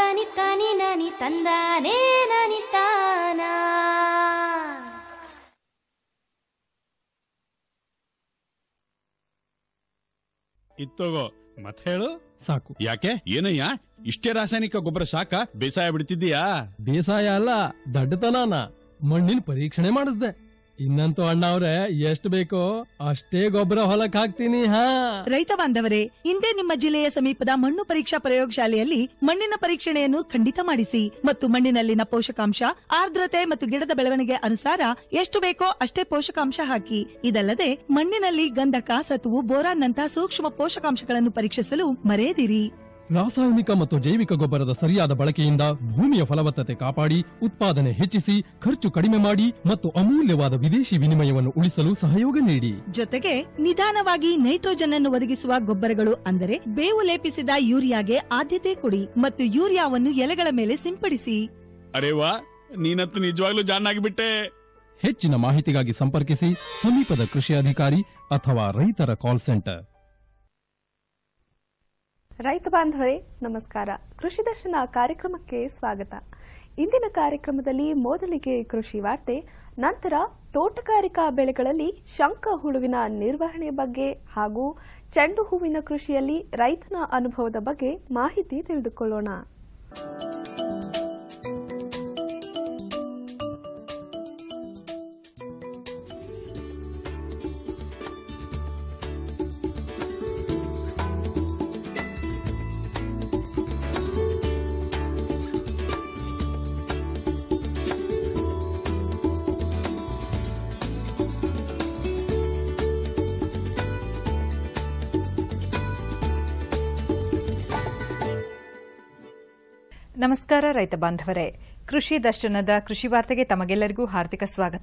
ನನಿ ತನಿ ನನಿ ತಂದಾನೇ ನನಿ ತಾನ ಇತ್ತೋಗೋ ಮತ್ ಹೇಳು ಸಾಕು ಯಾಕೆ ಏನಯ್ಯ ಇಷ್ಟೇ ರಾಸಾಯನಿಕ ಗೊಬ್ಬರ ಸಾಕ ಬೇಸಾಯ ಬಿಡ್ತಿದ್ದೀಯಾ ಬೇಸಾಯ ಅಲ್ಲ ದಡ್ಡತನಾನ ಮಣ್ಣಿನ ಪರೀಕ್ಷಣೆ ಮಾಡಿಸ್ದೆ ಇನ್ನಂತೂ ಅಣ್ಣ ಅವ್ರೆ ಎಷ್ಟ್ ಬೇಕೋ ಅಷ್ಟೇ ಗೊಬ್ಬರ ಹೊಲಕ್ ಹಾಕ್ತೀನಿ ಹಾ ರೈತ ಬಾಂಧವರೇ ಇಂದೇ ನಿಮ್ಮ ಜಿಲ್ಲೆಯ ಸಮೀಪದ ಮಣ್ಣು ಪರೀಕ್ಷಾ ಪ್ರಯೋಗಶಾಲೆಯಲ್ಲಿ ಮಣ್ಣಿನ ಪರೀಕ್ಷಣೆಯನ್ನು ಖಂಡಿತ ಮಾಡಿಸಿ ಮತ್ತು ಮಣ್ಣಿನಲ್ಲಿನ ಪೋಷಕಾಂಶ ಆರ್ದ್ರತೆ ಮತ್ತು ಗಿಡದ ಬೆಳವಣಿಗೆ ಅನುಸಾರ ಎಷ್ಟು ಬೇಕೋ ಅಷ್ಟೇ ಪೋಷಕಾಂಶ ಹಾಕಿ ಇದಲ್ಲದೆ ಮಣ್ಣಿನಲ್ಲಿ ಗಂಧಕ ಸತುವು ಬೋರಾನ್ ನಂತಹ ಸೂಕ್ಷ್ಮ ಪೋಷಕಾಂಶಗಳನ್ನು ಪರೀಕ್ಷಿಸಲು ಮರೆಯದಿರಿ ರಾಸಾಯನಿಕ ಮತ್ತು ಜೈವಿಕ ಗೊಬ್ಬರದ ಸರಿಯಾದ ಬಳಕೆಯಿಂದ ಭೂಮಿಯ ಫಲವತ್ತತೆ ಕಾಪಾಡಿ ಉತ್ಪಾದನೆ ಹೆಚ್ಚಿಸಿ ಖರ್ಚು ಕಡಿಮೆ ಮಾಡಿ ಮತ್ತು ಅಮೂಲ್ಯವಾದ ವಿದೇಶಿ ವಿನಿಮಯವನ್ನು ಉಳಿಸಲು ಸಹಯೋಗ ನೀಡಿ ಜೊತೆಗೆ ನಿಧಾನವಾಗಿ ನೈಟ್ರೋಜನ್ ಅನ್ನು ಒದಗಿಸುವ ಗೊಬ್ಬರಗಳು ಅಂದರೆ ಬೇವು ಲೇಪಿಸಿದ ಯೂರಿಯಾಗೆ ಆದ್ಯತೆ ಕೊಡಿ ಮತ್ತು ಯೂರಿಯಾವನ್ನು ಎಲೆಗಳ ಮೇಲೆ ಸಿಂಪಡಿಸಿ ಅರೆ ವಾ ನೀನಂತೂ ನಿಜವಾಗ್ಲೂ ಜಾಣಾಗ್ಬಿಟ್ಟೆ ಹೆಚ್ಚಿನ ಮಾಹಿತಿಗಾಗಿ ಸಂಪರ್ಕಿಸಿ ಸಮೀಪದ ಕೃಷಿ ಅಧಿಕಾರಿ ಅಥವಾ ರೈತರ ಕಾಲ್ ಸೆಂಟರ್ ರೈತ ಬಾಂಧವರೇ ನಮಸ್ಕಾರ ಕೃಷಿ ದರ್ಶನ ಕಾರ್ಯಕ್ರಮಕ್ಕೆ ಸ್ವಾಗತ ಇಂದಿನ ಕಾರ್ಯಕ್ರಮದಲ್ಲಿ ಮೊದಲಿಗೆ ಕೃಷಿ ವಾರ್ತೆ ನಂತರ ತೋಟಗಾರಿಕಾ ಬೆಳೆಗಳಲ್ಲಿ ಶಂಕ ಹುಳುವಿನ ನಿರ್ವಹಣೆ ಬಗ್ಗೆ ಹಾಗೂ ಚೆಂಡು ಹೂವಿನ ಕೃಷಿಯಲ್ಲಿ ರೈತನ ಅನುಭವದ ಬಗ್ಗೆ ಮಾಹಿತಿ ತಿಳಿದುಕೊಳ್ಳೋಣ ನಮಸ್ಕಾರ ರೈತ ಬಾಂಧವರೇ ಕೃಷಿ ದರ್ಶನದ ಕೃಷಿ ವಾರ್ತೆಗೆ ತಮಗೆಲ್ಲರಿಗೂ ಹಾರ್ದಿಕ ಸ್ವಾಗತ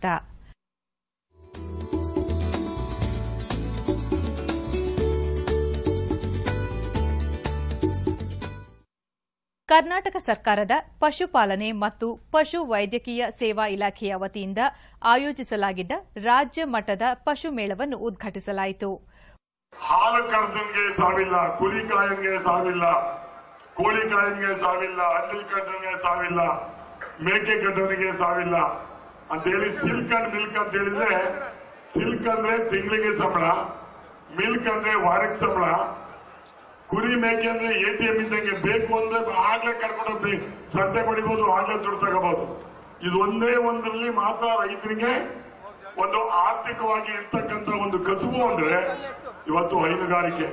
ಕರ್ನಾಟಕ ಸರ್ಕಾರದ ಪಶುಪಾಲನೆ ಮತ್ತು ಪಶು ವೈದ್ಯಕೀಯ ಸೇವಾ ಇಲಾಖೆಯ ವತಿಯಿಂದ ಆಯೋಜಿಸಲಾಗಿದ್ದ ರಾಜ್ಯ ಮಟ್ಟದ ಪಶು ಮೇಳವನ್ನು ಉದ್ಘಾಟಿಸಲಾಯಿತು ಹಾಲು ಕರ್ದನ್ಗೆ ಸಾವಿಲ್ಲ ಕುರಿ ಕಾಯನ್ಗೆ ಸಾವಿಲ್ಲ ಕೋಳಿ ಕಾಯನ್ಗೆ ಸಾವಿಲ್ಲ ಹಂದಿ ಕಟ್ಟನ್ಗೆ ಸಾವಿಲ್ಲ ಮೇಕೆ ಕಟ್ಟನಿಗೆ ಸಾವಿಲ್ಲ ಅಂತ ಹೇಳಿ ಸಿಲ್ಕ್ ಅಂಡ್ ಮಿಲ್ಕ್ ಅಂತ ಹೇಳಿದ್ರೆ ಸಿಲ್ಕ್ ಅಂದ್ರೆ ತಿಂಗಳಿಗೆ ಸಂಬಳ ಮಿಲ್ಕ್ ಅಂದ್ರೆ ವಾರಕ್ಕೆ ಸಂಬಳ ಕುರಿ ಮೇಕೆ ಅಂದ್ರೆ ಎ ಟಿ ಎಂ ಇದ್ದಂಗೆ ಬೇಕು ಅಂದ್ರೆ ಆಗ್ಲೇ ಕರ್ಕೊಂಡೋಗಿ ಸಂತೆ ಪಡಿಬಹುದು ಆಗ್ಲೇ ದುಡ್ಡು ತಗೋಬಹುದು ಇದು ಒಂದೇ ಒಂದರಲ್ಲಿ ಮಾತ್ರ ರೈತರಿಗೆ ಒಂದು ಆರ್ಥಿಕವಾಗಿ ಇರ್ತಕ್ಕಂಥ ಒಂದು ಕಸುಬು ಅಂದ್ರೆ ಇವತ್ತು ಹೈನುಗಾರಿಕೆ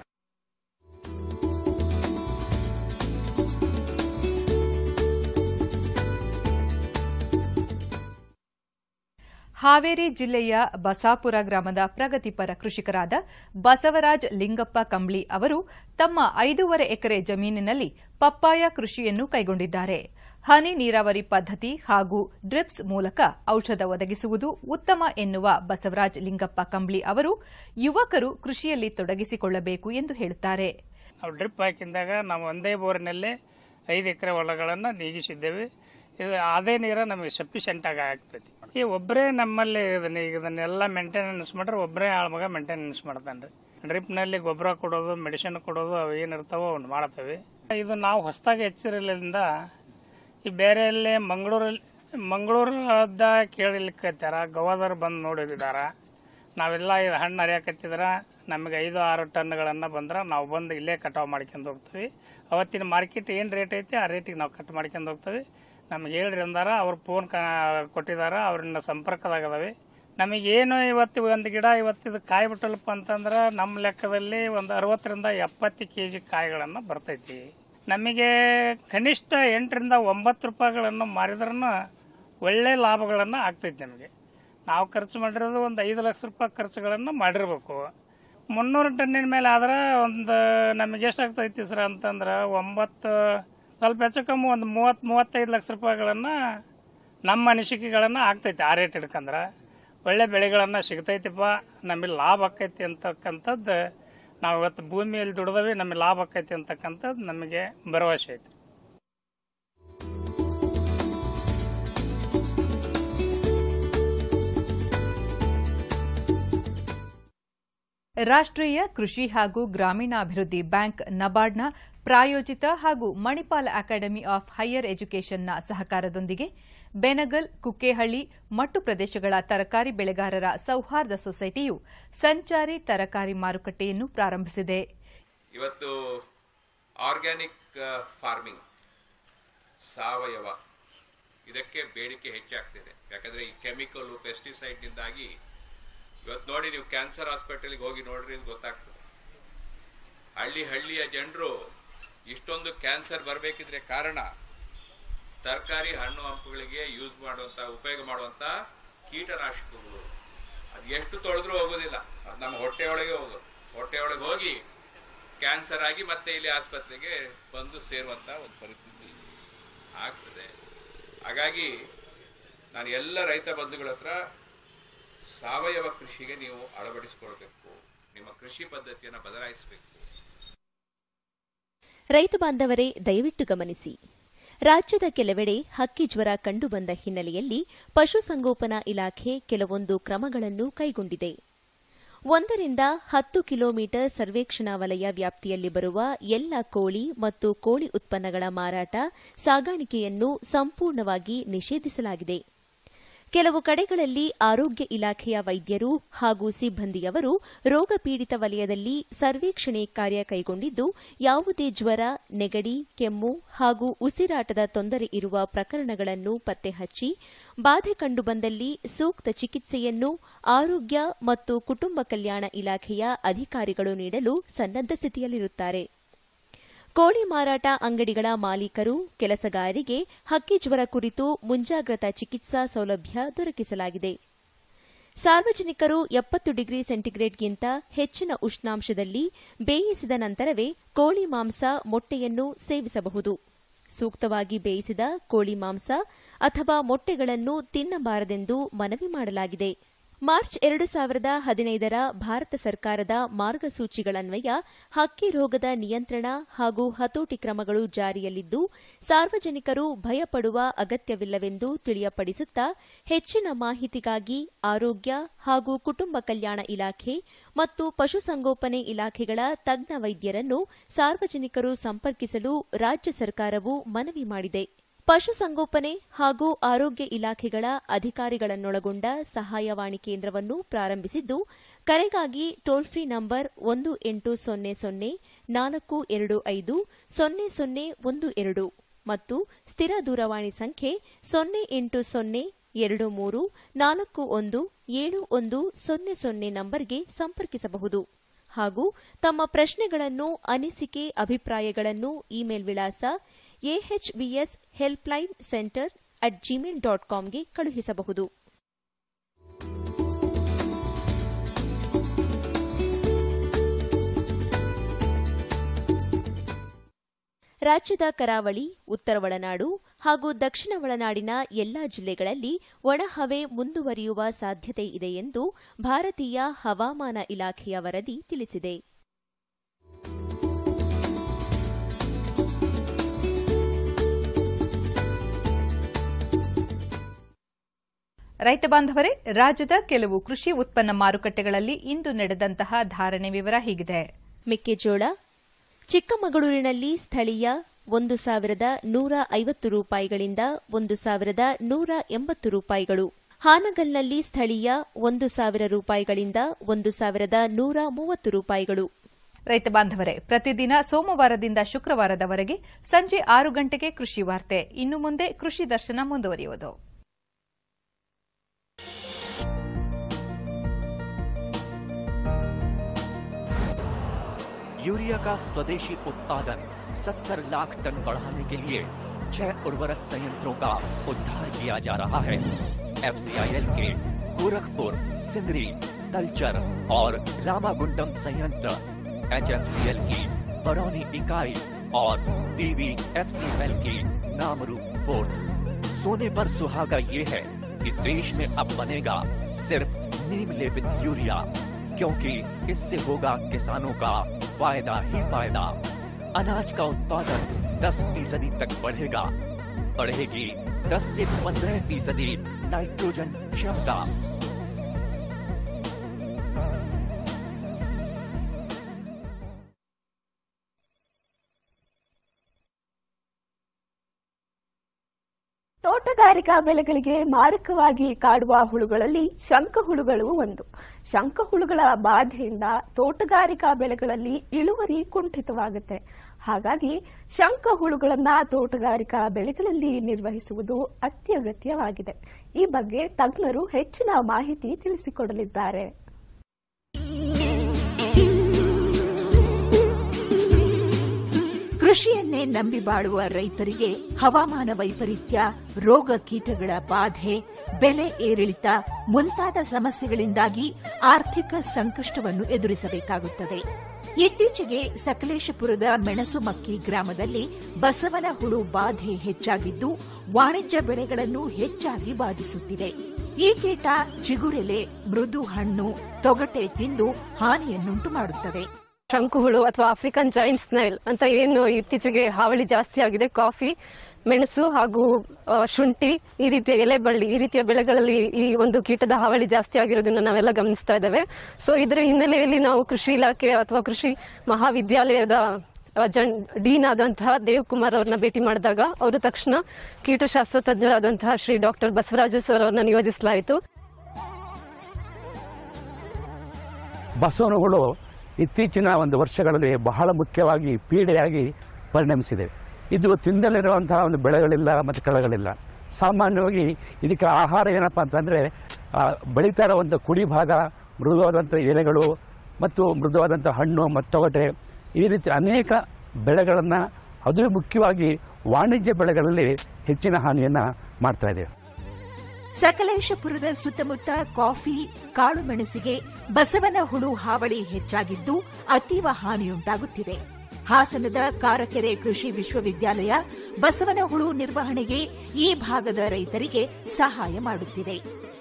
ಹಾವೇರಿ ಜಿಲ್ಲೆಯ ಬಸಾಪುರ ಗ್ರಾಮದ ಪ್ರಗತಿಪರ ಕೃಷಿಕರಾದ ಬಸವರಾಜ್ ಲಿಂಗಪ್ಪ ಕಂಬ್ಳಿ ಅವರು ತಮ್ಮ ಐದೂವರೆ ಎಕರೆ ಜಮೀನಿನಲ್ಲಿ ಪಪ್ಪಾಯ ಕೃಷಿಯನ್ನು ಕೈಗೊಂಡಿದ್ದಾರೆ ಹನಿ ನೀರಾವರಿ ಪದ್ಧತಿ ಹಾಗೂ ಡ್ರಿಪ್ಸ್ ಮೂಲಕ ಔಷಧ ಒದಗಿಸುವುದು ಉತ್ತಮ ಎನ್ನುವ ಬಸವರಾಜ್ ಲಿಂಗಪ್ಪ ಕಂಬ್ಳಿ ಅವರು ಯುವಕರು ಕೃಷಿಯಲ್ಲಿ ತೊಡಗಿಸಿಕೊಳ್ಳಬೇಕು ಎಂದು ಹೇಳುತ್ತಾರೆ ನಾವು ಡ್ರಿಪ್ ಹಾಕಿದಾಗ ನಾವು ಒಂದೇ ಬೋರಿನಲ್ಲೇ ಐದು ಎಕರೆ ಹೊಲಗಳನ್ನು ನೀಗಿಸಿದ್ದೇವೆ ಇದು ಅದೇ ನೀರು ನಮಗೆ ಸಫಿಷಿಯೆಂಟ್ ಆಗಿ ಆಗ್ತೈತಿ ಈ ಒಬ್ಬರೇ ನಮ್ಮಲ್ಲಿ ಇದನ್ನ ಈಗ ಇದನ್ನೆಲ್ಲ ಮೇಂಟೆನೆನ್ಸ್ ಮಾಡ್ರೆ ಒಬ್ಬರೇ ಆಳ್ಮಗ ಮೇಂಟೆನೆನ್ಸ್ ಮಾಡ್ತಾನೆ ರೀ ಡ್ರಿಪ್ನಲ್ಲಿ ಗೊಬ್ಬರ ಕೊಡೋದು ಮೆಡಿಸಿನ್ ಕೊಡೋದು ಅವು ಏನಿರ್ತಾವೋ ಅವ್ನು ಮಾಡ್ತೇವೆ ಇದು ನಾವು ಹೊಸದಾಗಿ ಹೆಚ್ಚಿರಲಿಂದ ಈ ಬೇರೆ ಎಲ್ಲೇ ಮಂಗಳೂರಲ್ಲಿ ಮಂಗಳೂರದ ಕೇಳಲಿಕ್ಕತ್ತಾರ ಗವಾದವ್ರು ಬಂದು ನೋಡಿದಾರ ನಾವೆಲ್ಲ ಇದು ಹಣ್ಣು ಹರಿಯಾಕತ್ತಿದ್ರ ನಮಗೆ ಐದು ಆರು ಟನ್ಗಳನ್ನು ಬಂದ್ರೆ ನಾವು ಬಂದು ಇಲ್ಲೇ ಕಟಾವು ಮಾಡ್ಕೊಂಡು ಹೋಗ್ತೀವಿ ಅವತ್ತಿನ ಮಾರ್ಕೆಟ್ ಏನು ರೇಟ್ ಐತಿ ಆ ರೇಟಿಗೆ ನಾವು ಕಟ್ ಮಾಡ್ಕೊಂಡು ಹೋಗ್ತೀವಿ ನಮ್ಗೆ ಹೇಳ್ರಿ ಅಂದಾರ ಅವ್ರು ಫೋನ್ ಕ ಕೊಟ್ಟಿದಾರ ಅವ್ರನ್ನ ಸಂಪರ್ಕದಾಗದವೆ ನಮಗೇನು ಇವತ್ತು ಒಂದು ಗಿಡ ಇವತ್ತು ಇದು ಕಾಯಿ ಬಿಟ್ಟಲ್ಪ ಅಂತಂದ್ರೆ ನಮ್ಮ ಲೆಕ್ಕದಲ್ಲಿ ಒಂದು ಅರವತ್ತರಿಂದ ಎಪ್ಪತ್ತು ಕೆ ಜಿ ಕಾಯಿಗಳನ್ನು ಬರ್ತೈತಿ ನಮಗೆ ಕನಿಷ್ಠ ಎಂಟರಿಂದ ಒಂಬತ್ತು ರೂಪಾಯಿಗಳನ್ನು ಮಾರಿದ್ರೂ ಒಳ್ಳೆ ಲಾಭಗಳನ್ನು ಆಗ್ತೈತಿ ನಮಗೆ ನಾವು ಖರ್ಚು ಮಾಡಿರೋದು ಒಂದು ಐದು ಲಕ್ಷ ರೂಪಾಯಿ ಖರ್ಚುಗಳನ್ನು ಮಾಡಿರ್ಬೇಕು ಮುನ್ನೂರು ಟನ್ನಿನ ಮೇಲೆ ಆದ್ರೆ ಒಂದು ನಮಗೆ ಎಷ್ಟಾಗ್ತೈತಿ ಸರ್ ಅಂತಂದ್ರೆ ಒಂಬತ್ತು ಸ್ವಲ್ಪ ಹೆಚ್ಚು ಕಮ್ಮಿ ಒಂದು ಮೂವತ್ತು ಮೂವತ್ತೈದು ಲಕ್ಷ ರೂಪಾಯಿಗಳನ್ನು ನಮ್ಮ ಅನಿಸಿಕೆಗಳನ್ನು ಆಗ್ತೈತಿ ಆ ರೇಟ್ ಹಿಡ್ಕಂದ್ರೆ ಒಳ್ಳೆ ಬೆಳೆಗಳನ್ನು ಸಿಗ್ತೈತಿಪ್ಪ ನಮಗೆ ಲಾಭ ಆಕೈತಿ ಅಂತಕ್ಕಂಥದ್ದು ನಾವು ಇವತ್ತು ಭೂಮಿಯಲ್ಲಿ ದುಡ್ದವಿ ನಮಗೆ ಲಾಭ ಆಕೈತಿ ಅಂತಕ್ಕಂಥದ್ದು ನಮಗೆ ಭರವಸೆ ಐತಿ ರಾಷ್ಟ್ರೀಯ ಕೃಷಿ ಹಾಗೂ ಗ್ರಾಮೀಣಾಭಿವೃದ್ಧಿ ಬ್ಯಾಂಕ್ ನಬಾರ್ಡ್ನ ಪ್ರಾಯೋಜಿತ ಹಾಗೂ ಮಣಿಪಾಲ ಅಕಾಡೆಮಿ ಆಫ್ ಹೈಯರ್ ಎಜುಕೇಷನ್ನ ಸಹಕಾರದೊಂದಿಗೆ ಬೆನಗಲ್ ಕುಕ್ಕೇಹಳ್ಳಿ ಮಟ್ಟು ಪ್ರದೇಶಗಳ ತರಕಾರಿ ಬೆಳೆಗಾರರ ಸೌಹಾರ್ದ ಸೊಸೈಟಿಯು ಸಂಚಾರಿ ತರಕಾರಿ ಮಾರುಕಟ್ಟೆಯನ್ನು ಪ್ರಾರಂಭಿಸಿದೆ ಇವತ್ತು ಆರ್ಗ್ಯಾನಿಕ್ ಫಾರ್ಮಿಂಗ್ ಸಾವಯವ ಇದಕ್ಕೆ ಬೇಡಿಕೆ ಹೆಚ್ಚಾಗ್ತಿದೆ ಯಾಕಂದ್ರೆ ಈ ಕೆಮಿಕಲ್ ಪೆಸ್ಟಿಸೈಡ್ನಿಂದಾಗಿ ಇವತ್ತು ನೋಡಿ ನೀವು ಕ್ಯಾನ್ಸರ್ ಹಾಸ್ಪಿಟಲ್ಗೆ ಹೋಗಿ ನೋಡ್ರಿ ಇದು ಗೊತ್ತಾಗ್ತದೆ ಹಳ್ಳಿ ಹಳ್ಳಿಯ ಜನರು ಇಷ್ಟೊಂದು ಕ್ಯಾನ್ಸರ್ ಬರಬೇಕಿದ್ರೆ ಕಾರಣ ತರಕಾರಿ ಹಣ್ಣು ಹಂಪುಗಳಿಗೆ ಯೂಸ್ ಮಾಡುವಂತ ಉಪಯೋಗ ಮಾಡುವಂತ ಕೀಟನಾಶಕಗಳು ಅದು ಎಷ್ಟು ತೊಳೆದ್ರೂ ಹೋಗೋದಿಲ್ಲ ಅದು ನಮ್ಮ ಹೊಟ್ಟೆಯೊಳಗೆ ಹೋಗೋದು ಹೊಟ್ಟೆಯೊಳಗೆ ಹೋಗಿ ಕ್ಯಾನ್ಸರ್ ಆಗಿ ಮತ್ತೆ ಇಲ್ಲಿ ಆಸ್ಪತ್ರೆಗೆ ಬಂದು ಸೇರುವಂತ ಒಂದು ಪರಿಸ್ಥಿತಿ ಆಗ್ತದೆ ಹಾಗಾಗಿ ನಾನು ಎಲ್ಲ ರೈತ ಬಂಧುಗಳ ಹತ್ರ ಸಾವಯವ ಕೃಷಿಗೆ ನೀವು ಅಳವಡಿಸಿಕೊಳ್ಬೇಕು ನಿಮ್ಮ ಕೃಷಿ ಪದ್ಧತಿಯನ್ನು ಬದಲಾಯಿಸಬೇಕು ರೈತ ಬಾಂಧವರೇ ದಯವಿಟ್ಟು ಗಮನಿಸಿ ರಾಜ್ಯದ ಕೆಲವೆಡೆ ಹಕ್ಕಿ ಜ್ವರ ಕಂಡುಬಂದ ಹಿನ್ನೆಲೆಯಲ್ಲಿ ಪಶುಸಂಗೋಪನಾ ಇಲಾಖೆ ಕೆಲವೊಂದು ಕ್ರಮಗಳನ್ನು ಕೈಗೊಂಡಿದೆ ಒಂದರಿಂದ ಹತ್ತು ಕಿಲೋಮೀಟರ್ ಸರ್ವೇಕ್ಷಣಾ ವಲಯ ವ್ಯಾಪ್ತಿಯಲ್ಲಿ ಬರುವ ಎಲ್ಲ ಕೋಳಿ ಮತ್ತು ಕೋಳಿ ಉತ್ಪನ್ನಗಳ ಮಾರಾಟ ಸಾಗಾಣಿಕೆಯನ್ನು ಸಂಪೂರ್ಣವಾಗಿ ನಿಷೇಧಿಸಲಾಗಿದೆ ಕೆಲವು ಕಡೆಗಳಲ್ಲಿ ಆರೋಗ್ಯ ಇಲಾಖೆಯ ವೈದ್ಯರು ಹಾಗೂ ಸಿಬ್ಬಂದಿಯವರು ರೋಗ ಪೀಡಿತ ವಲಯದಲ್ಲಿ ಸರ್ವೇಕ್ಷಣೆ ಕಾರ್ಯ ಕೈಗೊಂಡಿದ್ದು ಯಾವುದೇ ಜ್ವರ ನೆಗಡಿ ಕೆಮ್ಮು ಹಾಗೂ ಉಸಿರಾಟದ ತೊಂದರೆ ಇರುವ ಪ್ರಕರಣಗಳನ್ನು ಪತ್ತೆ ಹಚ್ಚಿ ಬಾಧೆ ಕಂಡುಬಂದಲ್ಲಿ ಸೂಕ್ತ ಚಿಕಿತ್ಸೆಯನ್ನು ಆರೋಗ್ಯ ಮತ್ತು ಕುಟುಂಬ ಕಲ್ಯಾಣ ಇಲಾಖೆಯ ಅಧಿಕಾರಿಗಳು ನೀಡಲು ಸನ್ನದ್ದ ಸ್ಥಿತಿಯಲ್ಲಿರುತ್ತಾರೆ ಕೋಳಿ ಮಾರಾಟ ಅಂಗಡಿಗಳ ಮಾಲೀಕರು ಕೆಲಸಗಾರರಿಗೆ ಹಕ್ಕಿ ಜ್ವರ ಕುರಿತು ಮುಂಜಾಗ್ರತಾ ಚಿಕಿತ್ಸಾ ಸೌಲಭ್ಯ ದೊರಕಿಸಲಾಗಿದೆ ಸಾರ್ವಜನಿಕರು ಎಪ್ಪತ್ತು ಡಿಗ್ರಿ ಸೆಂಟಿಗ್ರೇಡ್ಗಿಂತ ಹೆಚ್ಚಿನ ಉಷ್ಣಾಂಶದಲ್ಲಿ ಬೇಯಿಸಿದ ನಂತರವೇ ಕೋಳಿ ಮಾಂಸ ಮೊಟ್ಟೆಯನ್ನು ಸೇವಿಸಬಹುದು ಸೂಕ್ತವಾಗಿ ಬೇಯಿಸಿದ ಕೋಳಿ ಮಾಂಸ ಅಥವಾ ಮೊಟ್ಟೆಗಳನ್ನು ತಿನ್ನಬಾರದೆಂದು ಮನವಿ ಮಾಡಲಾಗಿದೆ ಮಾರ್ಚ್ ಎರಡು ಸಾವಿರದ ಹದಿನೈದರ ಭಾರತ ಸರ್ಕಾರದ ಮಾರ್ಗಸೂಚಿಗಳನ್ವಯ ಹಕ್ಕಿ ರೋಗದ ನಿಯಂತ್ರಣ ಹಾಗೂ ಹತೋಟಿ ಕ್ರಮಗಳು ಜಾರಿಯಲ್ಲಿದ್ದು ಸಾರ್ವಜನಿಕರು ಭಯಪಡುವ ಅಗತ್ಯವಿಲ್ಲವೆಂದು ತಿಳಿಯಪಡಿಸುತ್ತಾ ಹೆಚ್ಚಿನ ಮಾಹಿತಿಗಾಗಿ ಆರೋಗ್ಯ ಹಾಗೂ ಕುಟುಂಬ ಕಲ್ಯಾಣ ಇಲಾಖೆ ಮತ್ತು ಪಶುಸಂಗೋಪನೆ ಇಲಾಖೆಗಳ ತಜ್ಞ ವೈದ್ಯರನ್ನು ಸಾರ್ವಜನಿಕರು ಸಂಪರ್ಕಿಸಲು ರಾಜ್ಯ ಸರ್ಕಾರವು ಮನವಿ ಮಾಡಿದೆ ಪಶುಸಂಗೋಪನೆ ಹಾಗೂ ಆರೋಗ್ಯ ಇಲಾಖೆಗಳ ಅಧಿಕಾರಿಗಳನ್ನೊಳಗೊಂಡ ಸಹಾಯವಾಣಿ ಕೇಂದ್ರವನ್ನು ಪ್ರಾರಂಭಿಸಿದ್ದು ಕರೆಗಾಗಿ ಟೋಲ್ ಫ್ರೀ ನಂಬರ್ ಒಂದು ಎಂಟು ಸೊನ್ನೆ ಸೊನ್ನೆ ನಾಲ್ಕು ಎರಡು ಐದು ಸೊನ್ನೆ ಸೊನ್ನೆ ಒಂದು ಎರಡು ಮತ್ತು ಸ್ಥಿರ ದೂರವಾಣಿ ಸಂಖ್ಯೆ ಸೊನ್ನೆ ಎಂಟು ಸೊನ್ನೆ ಎರಡು ಮೂರು ನಾಲ್ಕು ಒಂದು ಏಳು ಒಂದು ಸೊನ್ನೆ ಸೊನ್ನೆ ನಂಬರ್ಗೆ ಸಂಪರ್ಕಿಸಬಹುದು ಹಾಗೂ ತಮ್ಮ ಪ್ರಶ್ನೆಗಳನ್ನು ಅನಿಸಿಕೆ ಅಭಿಪ್ರಾಯಗಳನ್ನು ಇಮೇಲ್ ವಿಳಾಸ AHVS helpline centre at Gmail dot ಕಾಂಗೆ ಕಳುಹಿಸಬಹುದು ರಾಜ್ಯದ ಕರಾವಳಿ ಉತ್ತರ ಒಳನಾಡು ಹಾಗೂ ದಕ್ಷಿಣ ಒಳನಾಡಿನ ಎಲ್ಲಾ ಜಿಲ್ಲೆಗಳಲ್ಲಿ ಒಣಹವೆ ಮುಂದುವರಿಯುವ ಸಾಧ್ಯತೆ ಇದೆ ಎಂದು ಭಾರತೀಯ ಹವಾಮಾನ ಇಲಾಖೆಯ ವರದಿ ತಿಳಿಸಿದೆ ರೈತ ಬಾಂಧವರೇ ರಾಜ್ಯದ ಕೆಲವು ಕೃಷಿ ಉತ್ಪನ್ನ ಮಾರುಕಟ್ಟೆಗಳಲ್ಲಿ ಇಂದು ನಡೆದಂತಹ ಧಾರಣೆ ವಿವರ ಹೀಗಿದೆ ಮೆಕ್ಕೆಜೋಳ ಚಿಕ್ಕಮಗಳೂರಿನಲ್ಲಿ ಸ್ಥಳೀಯ ಒಂದು ಸಾವಿರದ ನೂರ ಐವತ್ತು ರೂಪಾಯಿಗಳಿಂದ ಒಂದು ಸಾವಿರದ ನೂರ ಎಂಬತ್ತು ರೂಪಾಯಿಗಳು ಹಾನಗಲ್ನಲ್ಲಿ ಸ್ಥಳೀಯ ಒಂದು ಸಾವಿರ ರೂಪಾಯಿಗಳಿಂದ ಒಂದು ಸಾವಿರದ ನೂರ ಮೂವತ್ತು ರೂಪಾಯಿಗಳು ರೈತ ಬಾಂಧವರೇ ಪ್ರತಿದಿನ ಸೋಮವಾರದಿಂದ ಶುಕ್ರವಾರದವರೆಗೆ ಸಂಜೆ ಆರು ಗಂಟೆಗೆ ಕೃಷಿ ವಾರ್ತೆ ಇನ್ನು ಮುಂದೆ ಕೃಷಿ ದರ್ಶನ ಮುಂದುವರಿಯುವುದು यूरिया का स्वदेशी उत्पादन 70 लाख टन बढ़ाने के लिए छह उर्वरक संयंत्रों का उद्धार किया जा रहा है एफसीआईएल के गोरखपुर सिंदरी तलचर और रामागुंडम संयंत्र एचएफसीएल की बरौनी इकाई और टीवीएफसीएल की नामरू फोर्ट सोने पर सुहागा ये है कि देश में अब बनेगा सिर्फ नीम लेपित यूरिया क्योंकि इससे होगा किसानों का फायदा ही फायदा अनाज का उत्पादन 10 फीसदी तक बढ़ेगा बढ़ेगी 10 से 15 फीसदी नाइट्रोजन क्षमता ತೋಟಗಾರಿಕಾ ಬೆಳೆಗಳಿಗೆ ಮಾರಕವಾಗಿ ಕಾಡುವ ಹುಳುಗಳಲ್ಲಿ ಶಂಕ ಹುಳುಗಳು ಒಂದು ಶಂಕ ಹುಳುಗಳ ಬಾಧೆಯಿಂದ ತೋಟಗಾರಿಕಾ ಬೆಳೆಗಳಲ್ಲಿ ಇಳುವರಿ ಕುಂಠಿತವಾಗುತ್ತೆ ಹಾಗಾಗಿ ಶಂಕ ಹುಳುಗಳನ್ನ ತೋಟಗಾರಿಕಾ ಬೆಳೆಗಳಲ್ಲಿ ನಿರ್ವಹಿಸುವುದು ಅತ್ಯಗತ್ಯವಾಗಿದೆ ಈ ಬಗ್ಗೆ ತಜ್ಞರು ಹೆಚ್ಚಿನ ಮಾಹಿತಿ ತಿಳಿಸಿಕೊಡಲಿದ್ದಾರೆ ಕೃಷಿಯನ್ನೇ ನಂಬಿ ಬಾಳುವ ರೈತರಿಗೆ ಹವಾಮಾನ ವೈಪರೀತ್ಯ ರೋಗ ಕೀಟಗಳ ಬಾಧೆ ಬೆಲೆ ಏರಿಳಿತ ಮುಂತಾದ ಸಮಸ್ಯೆಗಳಿಂದಾಗಿ ಆರ್ಥಿಕ ಸಂಕಷ್ಟವನ್ನು ಎದುರಿಸಬೇಕಾಗುತ್ತದೆ ಇತ್ತೀಚೆಗೆ ಸಕಲೇಶಪುರದ ಮೆಣಸುಮಕ್ಕಿ ಗ್ರಾಮದಲ್ಲಿ ಬಸವನ ಹುಳು ಬಾಧೆ ಹೆಚ್ಚಾಗಿದ್ದು ವಾಣಿಜ್ಯ ಬೆಳೆಗಳನ್ನು ಹೆಚ್ಚಾಗಿ ಬಾಧಿಸುತ್ತಿದೆ ಈ ಕೀಟ ಚಿಗುರೆಲೆ ಮೃದು ಹಣ್ಣು ತೊಗಟೆ ತಿಂದು ಹಾನಿಯನ್ನುಂಟು ಮಾಡುತ್ತವೆ ಶಂಕುಹುಳು ಅಥವಾ ಆಫ್ರಿಕನ್ ಜೈಂಟ್ ಸ್ನೈಲ್ ಅಂತ ಏನು ಇತ್ತೀಚೆಗೆ ಹಾವಳಿ ಜಾಸ್ತಿ ಆಗಿದೆ ಕಾಫಿ ಮೆಣಸು ಹಾಗೂ ಆ, ಶುಂಠಿ ಈ ರೀತಿಯ ಎಲೆ ಬಳ್ಳಿ ಈ ರೀತಿಯ ಬೆಳೆಗಳಲ್ಲಿ ಈ ಒಂದು ಕೀಟದ ಹಾವಳಿ ಜಾಸ್ತಿ ಆಗಿರೋದನ್ನ ನಾವೆಲ್ಲ ಗಮನಿಸ್ತಾ ಇದ್ದೇವೆ ಸೊ ಇದರ ಹಿನ್ನೆಲೆಯಲ್ಲಿ ನಾವು ಕೃಷಿ ಇಲಾಖೆ ಅಥವಾ ಕೃಷಿ ಮಹಾವಿದ್ಯಾಲಯದ ಆ, ಜನ್ ಡೀನ್ ಆದಂತಹ ದೇವಕುಮಾರ್ ಅವ್ರನ್ನ ಭೇಟಿ ಮಾಡಿದಾಗ ಅವರು ತಕ್ಷಣ ಕೀಟಶಾಸ್ತ್ರ ತಜ್ಞರಾದಂತಹ ಶ್ರೀ ಡಾಕ್ಟರ್ ಬಸವರಾಜು ಸರ್ ಅವರನ್ನ ನಿಯೋಜಿಸಲಾಯಿತು ಬಸವನಗಳು ಇತ್ತೀಚಿನ ಒಂದು ವರ್ಷಗಳಲ್ಲಿ ಬಹಳ ಮುಖ್ಯವಾಗಿ ಪೀಡೆಯಾಗಿ ಪರಿಣಮಿಸಿದೆ ಇದು ತಿಂದಲಿರುವಂತಹ ಒಂದು ಬೆಳೆಗಳಿಲ್ಲ ಮತ್ತು ಕಳೆಗಳಿಲ್ಲ ಸಾಮಾನ್ಯವಾಗಿ ಇದಕ್ಕೆ ಆಹಾರ ಏನಪ್ಪ ಅಂತಂದರೆ ಬೆಳೀತಾ ಇರೋ ಒಂದು ಕುಡಿ ಭಾಗ ಮೃದುವಾದಂಥ ಎಲೆಗಳು ಮತ್ತು ಮೃದುವಾದಂಥ ಹಣ್ಣು ಮತ್ತು ತೊಗಟೆ ಈ ರೀತಿ ಅನೇಕ ಬೆಳೆಗಳನ್ನು ಅದು ಮುಖ್ಯವಾಗಿ ವಾಣಿಜ್ಯ ಬೆಳೆಗಳಲ್ಲಿ ಹೆಚ್ಚಿನ ಹಾನಿಯನ್ನು ಮಾಡ್ತಾ ಇದೆ ಸಕಲೇಶಪುರದ ಸುತ್ತಮುತ್ತ ಕಾಫಿ ಕಾಳುಮೆಣಸಿಗೆ ಬಸವನ ಹುಳು ಹಾವಳಿ ಹೆಚ್ಚಾಗಿದ್ದು ಅತೀವ ಹಾನಿಯುಂಟಾಗುತ್ತಿದೆ ಹಾಸನದ ಕಾರಕೆರೆ ಕೃಷಿ ವಿಶ್ವವಿದ್ಯಾಲಯ ಬಸವನ ಹುಳು ನಿರ್ವಹಣೆಗೆ ಈ ಭಾಗದ ರೈತರಿಗೆ ಸಹಾಯ ಮಾಡುತ್ತಿದೆ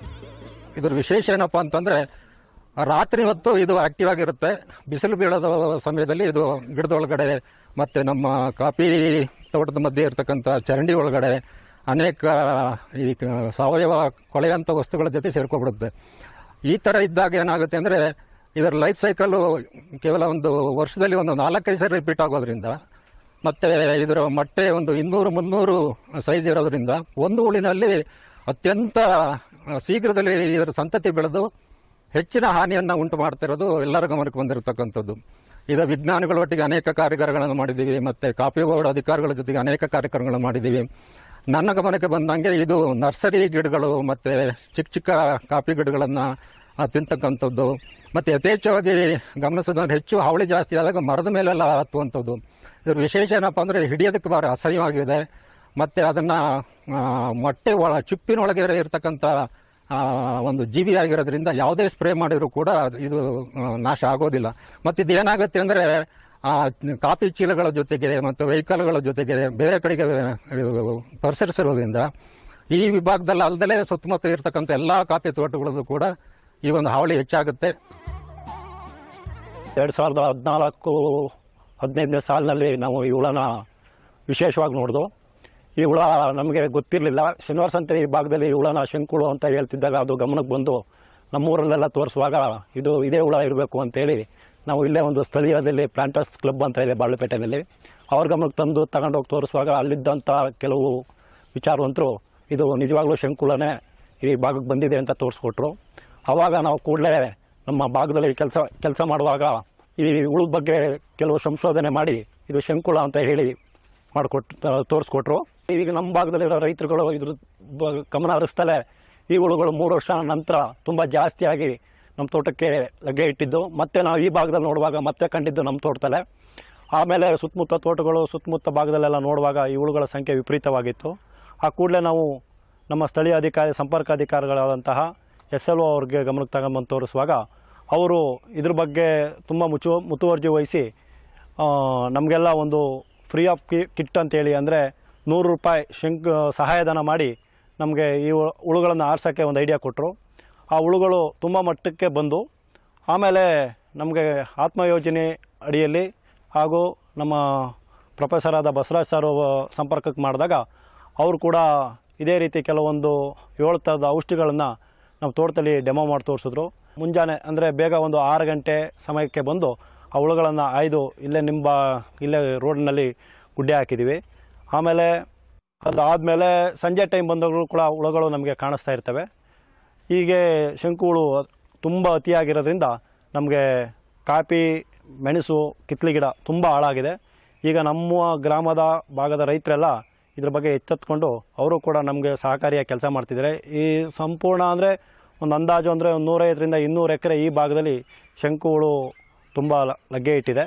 ಇದ್ರ ವಿಶೇಷ ಏನಪ್ಪಾ ಅಂತಂದ್ರೆ ರಾತ್ರಿ ಹೊತ್ತು ಇದು ಆಕ್ಟಿವ್ ಆಗಿರುತ್ತೆ ಬಿಸಿಲು ಬೀಳೋದ ಸಮಯದಲ್ಲಿ ಇದು ಗಿಡದ ಒಳಗಡೆ ಮತ್ತೆ ನಮ್ಮ ಕಾಫಿ ತೋಟದ ಮಧ್ಯೆ ಇರತಕ್ಕಂಥ ಚರಂಡಿ ಒಳಗಡೆ ಅನೇಕ ಈ ಕ- ಸಾವಯವ ಕೊಳೆಯಂತ ವಸ್ತುಗಳ ಜೊತೆ ಸೇರ್ಕೊಬಿಡುತ್ತೆ ಈ ತರ ಇದ್ದಾಗ ಏನಾಗುತ್ತೆ ಅಂದ್ರೆ ಇದರ ಲೈಫ್ ಸೈಕಲ್ ಕೇವಲ ಒಂದು ವರ್ಷದಲ್ಲಿ ಒಂದು ನಾಲ್ಕೈದು ಸರಿ ರಿಪೀಟ್ ಆಗೋದ್ರಿಂದ ಮತ್ತೆ ಇದರ ಮೊಟ್ಟೆ ಒಂದು ಇನ್ನೂರು ಮುನ್ನೂರು ಸೈಜ್ ಇರೋದ್ರಿಂದ ಒಂದು ಹುಳಿನಲ್ಲಿ ಅತ್ಯಂತ ಶೀಘ್ರದಲ್ಲಿ ಇದರ ಸಂತತಿ ಬೆಳೆದು ಹೆಚ್ಚಿನ ಹಾನಿಯನ್ನು ಉಂಟು ಮಾಡ್ತಿರೋದು ಎಲ್ಲರ ಗಮನಕ್ಕೆ ಬಂದಿರತಕ್ಕಂಥದ್ದು ಇದರ ವಿಜ್ಞಾನಿಗಳೊಟ್ಟಿಗೆ ಅನೇಕ ಕಾರ್ಯಕ್ರಮಗಳನ್ನು ಮಾಡಿದ್ದೀವಿ ಮತ್ತೆ ಕಾಫಿ ಬೋರ್ಡ್ ಅಧಿಕಾರಿಗಳ ಜೊತೆಗೆ ಅನೇಕ ಕಾರ್ಯಕ್ರಮಗಳನ್ನು ಮಾಡಿದ್ದೀವಿ ನನ್ನ ಗಮನಕ್ಕೆ ಬಂದಂಗೆ ಇದು ನರ್ಸರಿ ಗಿಡಗಳು ಮತ್ತೆ ಚಿಕ್ಕ ಚಿಕ್ಕ ಕಾಫಿ ಗಿಡಗಳನ್ನು ಆ, ತಿಂತಕ್ಕಂಥದ್ದು ಮತ್ತೆ ಯಥೇಚ್ಛವಾಗಿ ಗಮನಿಸಿದ್ರೆ ಹೆಚ್ಚು ಹಾವಳಿ ಜಾಸ್ತಿ ಆದಾಗ ಮರದ ಮೇಲೆಲ್ಲ ಹತ್ತುವಂಥದ್ದು ಇದ್ರ ವಿಶೇಷ ಏನಪ್ಪ ಅಂದ್ರೆ ಹಿಡಿಯೋದಕ್ಕೆ ಭಾಳ ಅಸಹ್ಯವಾಗಿದೆ ಮತ್ತೆ ಅದನ್ನ ಆ, ಮೊಟ್ಟೆ ಒಳ ಚಿಪ್ಪಿನೊಳಗೆ ಇರತಕ್ಕಂಥ ಆ, ಒಂದು ಜೀವಿ ಆಗಿರೋದ್ರಿಂದ ಯಾವುದೇ ಸ್ಪ್ರೇ ಮಾಡಿದ್ರು ಕೂಡ ಇದು ಆ, ನಾಶ ಆಗೋದಿಲ್ಲ ಮತ್ತೆ ಇದು ಏನಾಗುತ್ತೆ ಅಂದ್ರೆ ಆ ಕಾಫಿ ಚೀಲಗಳ ಜೊತೆಗೆ ಮತ್ತು ವೆಹಿಕಲ್ಗಳ ಜೊತೆಗೆ ಬೇರೆ ಕಡೆಗೆ ಇದು ಪಸರಿಸಿರೋದ್ರಿಂದ ಈ ವಿಭಾಗದಲ್ಲಿ ಅಲ್ಲದೆ ಸುತ್ತಮುತ್ತ ಇರತಕ್ಕಂಥ ಎಲ್ಲಾ ಕಾಫಿ ತೋಟಗಳಲ್ಲೂ ಕೂಡ ಈ ಒಂದು ಹಾವಳಿ ಹೆಚ್ಚಾಗುತ್ತೆ ಎರಡು ಸಾವಿರದ ಹದಿನಾಲ್ಕು ಹದಿನೈದನೇ ಸಾಲಿನಲ್ಲಿ ನಾವು ಈ ಹುಳನ ವಿಶೇಷವಾಗಿ ನೋಡಿದ್ವು ಈ ಹುಳ ನಮಗೆ ಗೊತ್ತಿರಲಿಲ್ಲ ಶನಿವಾರ ಸಂತೆ ಈ ಭಾಗದಲ್ಲಿ ಈ ಹುಳನ ಶಂಕುಳು ಅಂತ ಹೇಳ್ತಿದ್ದಾಗ ಅದು ಗಮನಕ್ಕೆ ಬಂದು ನಮ್ಮೂರಲ್ಲೆಲ್ಲ ತೋರಿಸುವಾಗ ಇದು ಇದೇ ಹುಳ ಇರಬೇಕು ಅಂತೇಳಿ ನಾವು ಇಲ್ಲೇ ಒಂದು ಸ್ಥಳೀಯದಲ್ಲಿ ಪ್ಲಾಂಟರ್ಸ್ ಕ್ಲಬ್ ಅಂತ ಇದೆ ಬಾಳ್ಪೇಟೆನಲ್ಲಿ ಅವ್ರ ಗಮನಕ್ಕೆ ತಂದು ತಗೊಂಡೋಗಿ ತೋರಿಸುವಾಗ ಅಲ್ಲಿದ್ದಂಥ ಕೆಲವು ವಿಚಾರವಂತರು ಇದು ನಿಜವಾಗ್ಲೂ ಶಂಕುಳನೇ ಈ ಭಾಗಕ್ಕೆ ಬಂದಿದೆ ಅಂತ ತೋರಿಸ್ಕೊಟ್ರು ಆವಾಗ ನಾವು ಕೂಡಲೇ ನಮ್ಮ ಭಾಗದಲ್ಲಿ ಕೆಲಸ ಕೆಲಸ ಮಾಡುವಾಗ ಈ ಹುಳದ ಬಗ್ಗೆ ಕೆಲವು ಸಂಶೋಧನೆ ಮಾಡಿ ಇದು ಶಂಕುಳ ಅಂತ ಹೇಳಿ ಮಾಡಿಕೊಟ್ಟು ತೋರಿಸ್ಕೊಟ್ರು ಈಗ ನಮ್ಮ ಭಾಗದಲ್ಲಿರೋ ರೈತರುಗಳು ಇದ್ರ ಬ- ಗಮನ ಹರಿಸ್ತಲೇ ಈ ಹುಳುಗಳು ಮೂರು ವರ್ಷ ನಂತರ ತುಂಬ ಜಾಸ್ತಿಯಾಗಿ ನಮ್ಮ ತೋಟಕ್ಕೆ ಲಗ್ಗೆ ಇಟ್ಟಿದ್ದು ಮತ್ತೆ ನಾವು ಈ ಭಾಗದಲ್ಲಿ ನೋಡುವಾಗ ಮತ್ತೆ ಕಂಡಿದ್ದು ನಮ್ಮ ತೋಟದಲ್ಲೇ ಆಮೇಲೆ ಸುತ್ತಮುತ್ತ ತೋಟಗಳು ಸುತ್ತಮುತ್ತ ಭಾಗದಲ್ಲೆಲ್ಲ ನೋಡುವಾಗ ಈ ಹುಳುಗಳ ಸಂಖ್ಯೆ ವಿಪರೀತವಾಗಿತ್ತು ಆ ಕೂಡಲೇ ನಾವು ನಮ್ಮ ಸ್ಥಳೀಯ ಅಧಿಕಾರಿ ಸಂಪರ್ಕ ಅಧಿಕಾರಿಗಳಾದಂತಹ ಎಸ್ ಎಲ್ ಒ ಅವ್ರಿಗೆ ಗಮನಕ್ಕೆ ತಗೊಂಬಂದು ತೋರಿಸುವಾಗ ಅವರು ಇದ್ರ ಬಗ್ಗೆ ತುಂಬ ಮುಚು ಮುತುವರ್ಜಿ ವಹಿಸಿ ಆ, ನಮಗೆಲ್ಲ ಒಂದು ಫ್ರೀ ಆಫ್ ಕಿ ಕಿಟ್ ಅಂತೇಳಿ ಅಂದರೆ ನೂರು ರೂಪಾಯಿ ಶಂಕ್ ಸಹಾಯಧನ ಮಾಡಿ ನಮಗೆ ಈ ಹುಳು- ಹುಳುಗಳನ್ನು ಆರ್ಸೋಕ್ಕೆ ಒಂದು ಐಡಿಯಾ ಕೊಟ್ಟರು ಆ ಹುಳುಗಳು ತುಂಬ ಮಟ್ಟಕ್ಕೆ ಬಂದು ಆಮೇಲೆ ನಮಗೆ ಆತ್ಮ ಯೋಜನೆ ಅಡಿಯಲ್ಲಿ ಹಾಗೂ ನಮ್ಮ ಪ್ರೊಫೆಸರ್ ಆದ ಬಸವರಾಜ್ ಸರ್ ಸಂಪರ್ಕಕ್ಕೆ ಮಾಡಿದಾಗ ಅವರು ಕೂಡ ಇದೇ ರೀತಿ ಕೆಲವೊಂದು ಏಳು ಥರದ ಔಷಧಿಗಳನ್ನು ನಮ್ಮ ತೋಟದಲ್ಲಿ ಡೆಮೋ ಮಾಡಿ ತೋರಿಸಿದ್ರು ಮುಂಜಾನೆ ಅಂದರೆ ಬೇಗ ಒಂದು ಆರು ಗಂಟೆ ಸಮಯಕ್ಕೆ ಬಂದು ಆ ಹುಳುಗಳನ್ನು ಆಯ್ದು ಇಲ್ಲೇ ನಿಮ್ಮ ಇಲ್ಲೇ ರೋಡ್ನಲ್ಲಿ ಗುಡ್ಡೆ ಹಾಕಿದ್ದೀವಿ ಆಮೇಲೆ ಅದಾದಮೇಲೆ ಸಂಜೆ ಟೈಮ್ ಬಂದಾಗಲೂ ಕೂಡ ಹುಳುಗಳು ನಮಗೆ ಕಾಣಿಸ್ತಾ ಇರ್ತವೆ ಹೀಗೆ ಶಂಕು ಹುಳು ತುಂಬ ಅತಿಯಾಗಿರೋದ್ರಿಂದ ನಮಗೆ ಕಾಫಿ ಮೆಣಸು ಕಿತ್ಲಿ ಗಿಡ ತುಂಬ ಹಾಳಾಗಿದೆ ಈಗ ನಮ್ಮ ಗ್ರಾಮದ ಭಾಗದ ರೈತರೆಲ್ಲ ಇದ್ರ ಬಗ್ಗೆ ಎಚ್ಚೆತ್ಕೊಂಡು ಅವರು ಕೂಡ ನಮಗೆ ಸಹಕಾರಿಯಾಗಿ ಕೆಲಸ ಮಾಡ್ತಿದ್ದಾರೆ ಈ ಸಂಪೂರ್ಣ ಅಂದರೆ ಒಂದು ಅಂದಾಜು ಅಂದರೆ ಒಂದು ನೂರೈವತ್ತರಿಂದ ಇನ್ನೂರು ಎಕರೆ ಈ ಭಾಗದಲ್ಲಿ ಶಂಕು ಹುಳು ತುಂಬ ಲ- ಲಗ್ಗೆ ಇಟ್ಟಿದೆ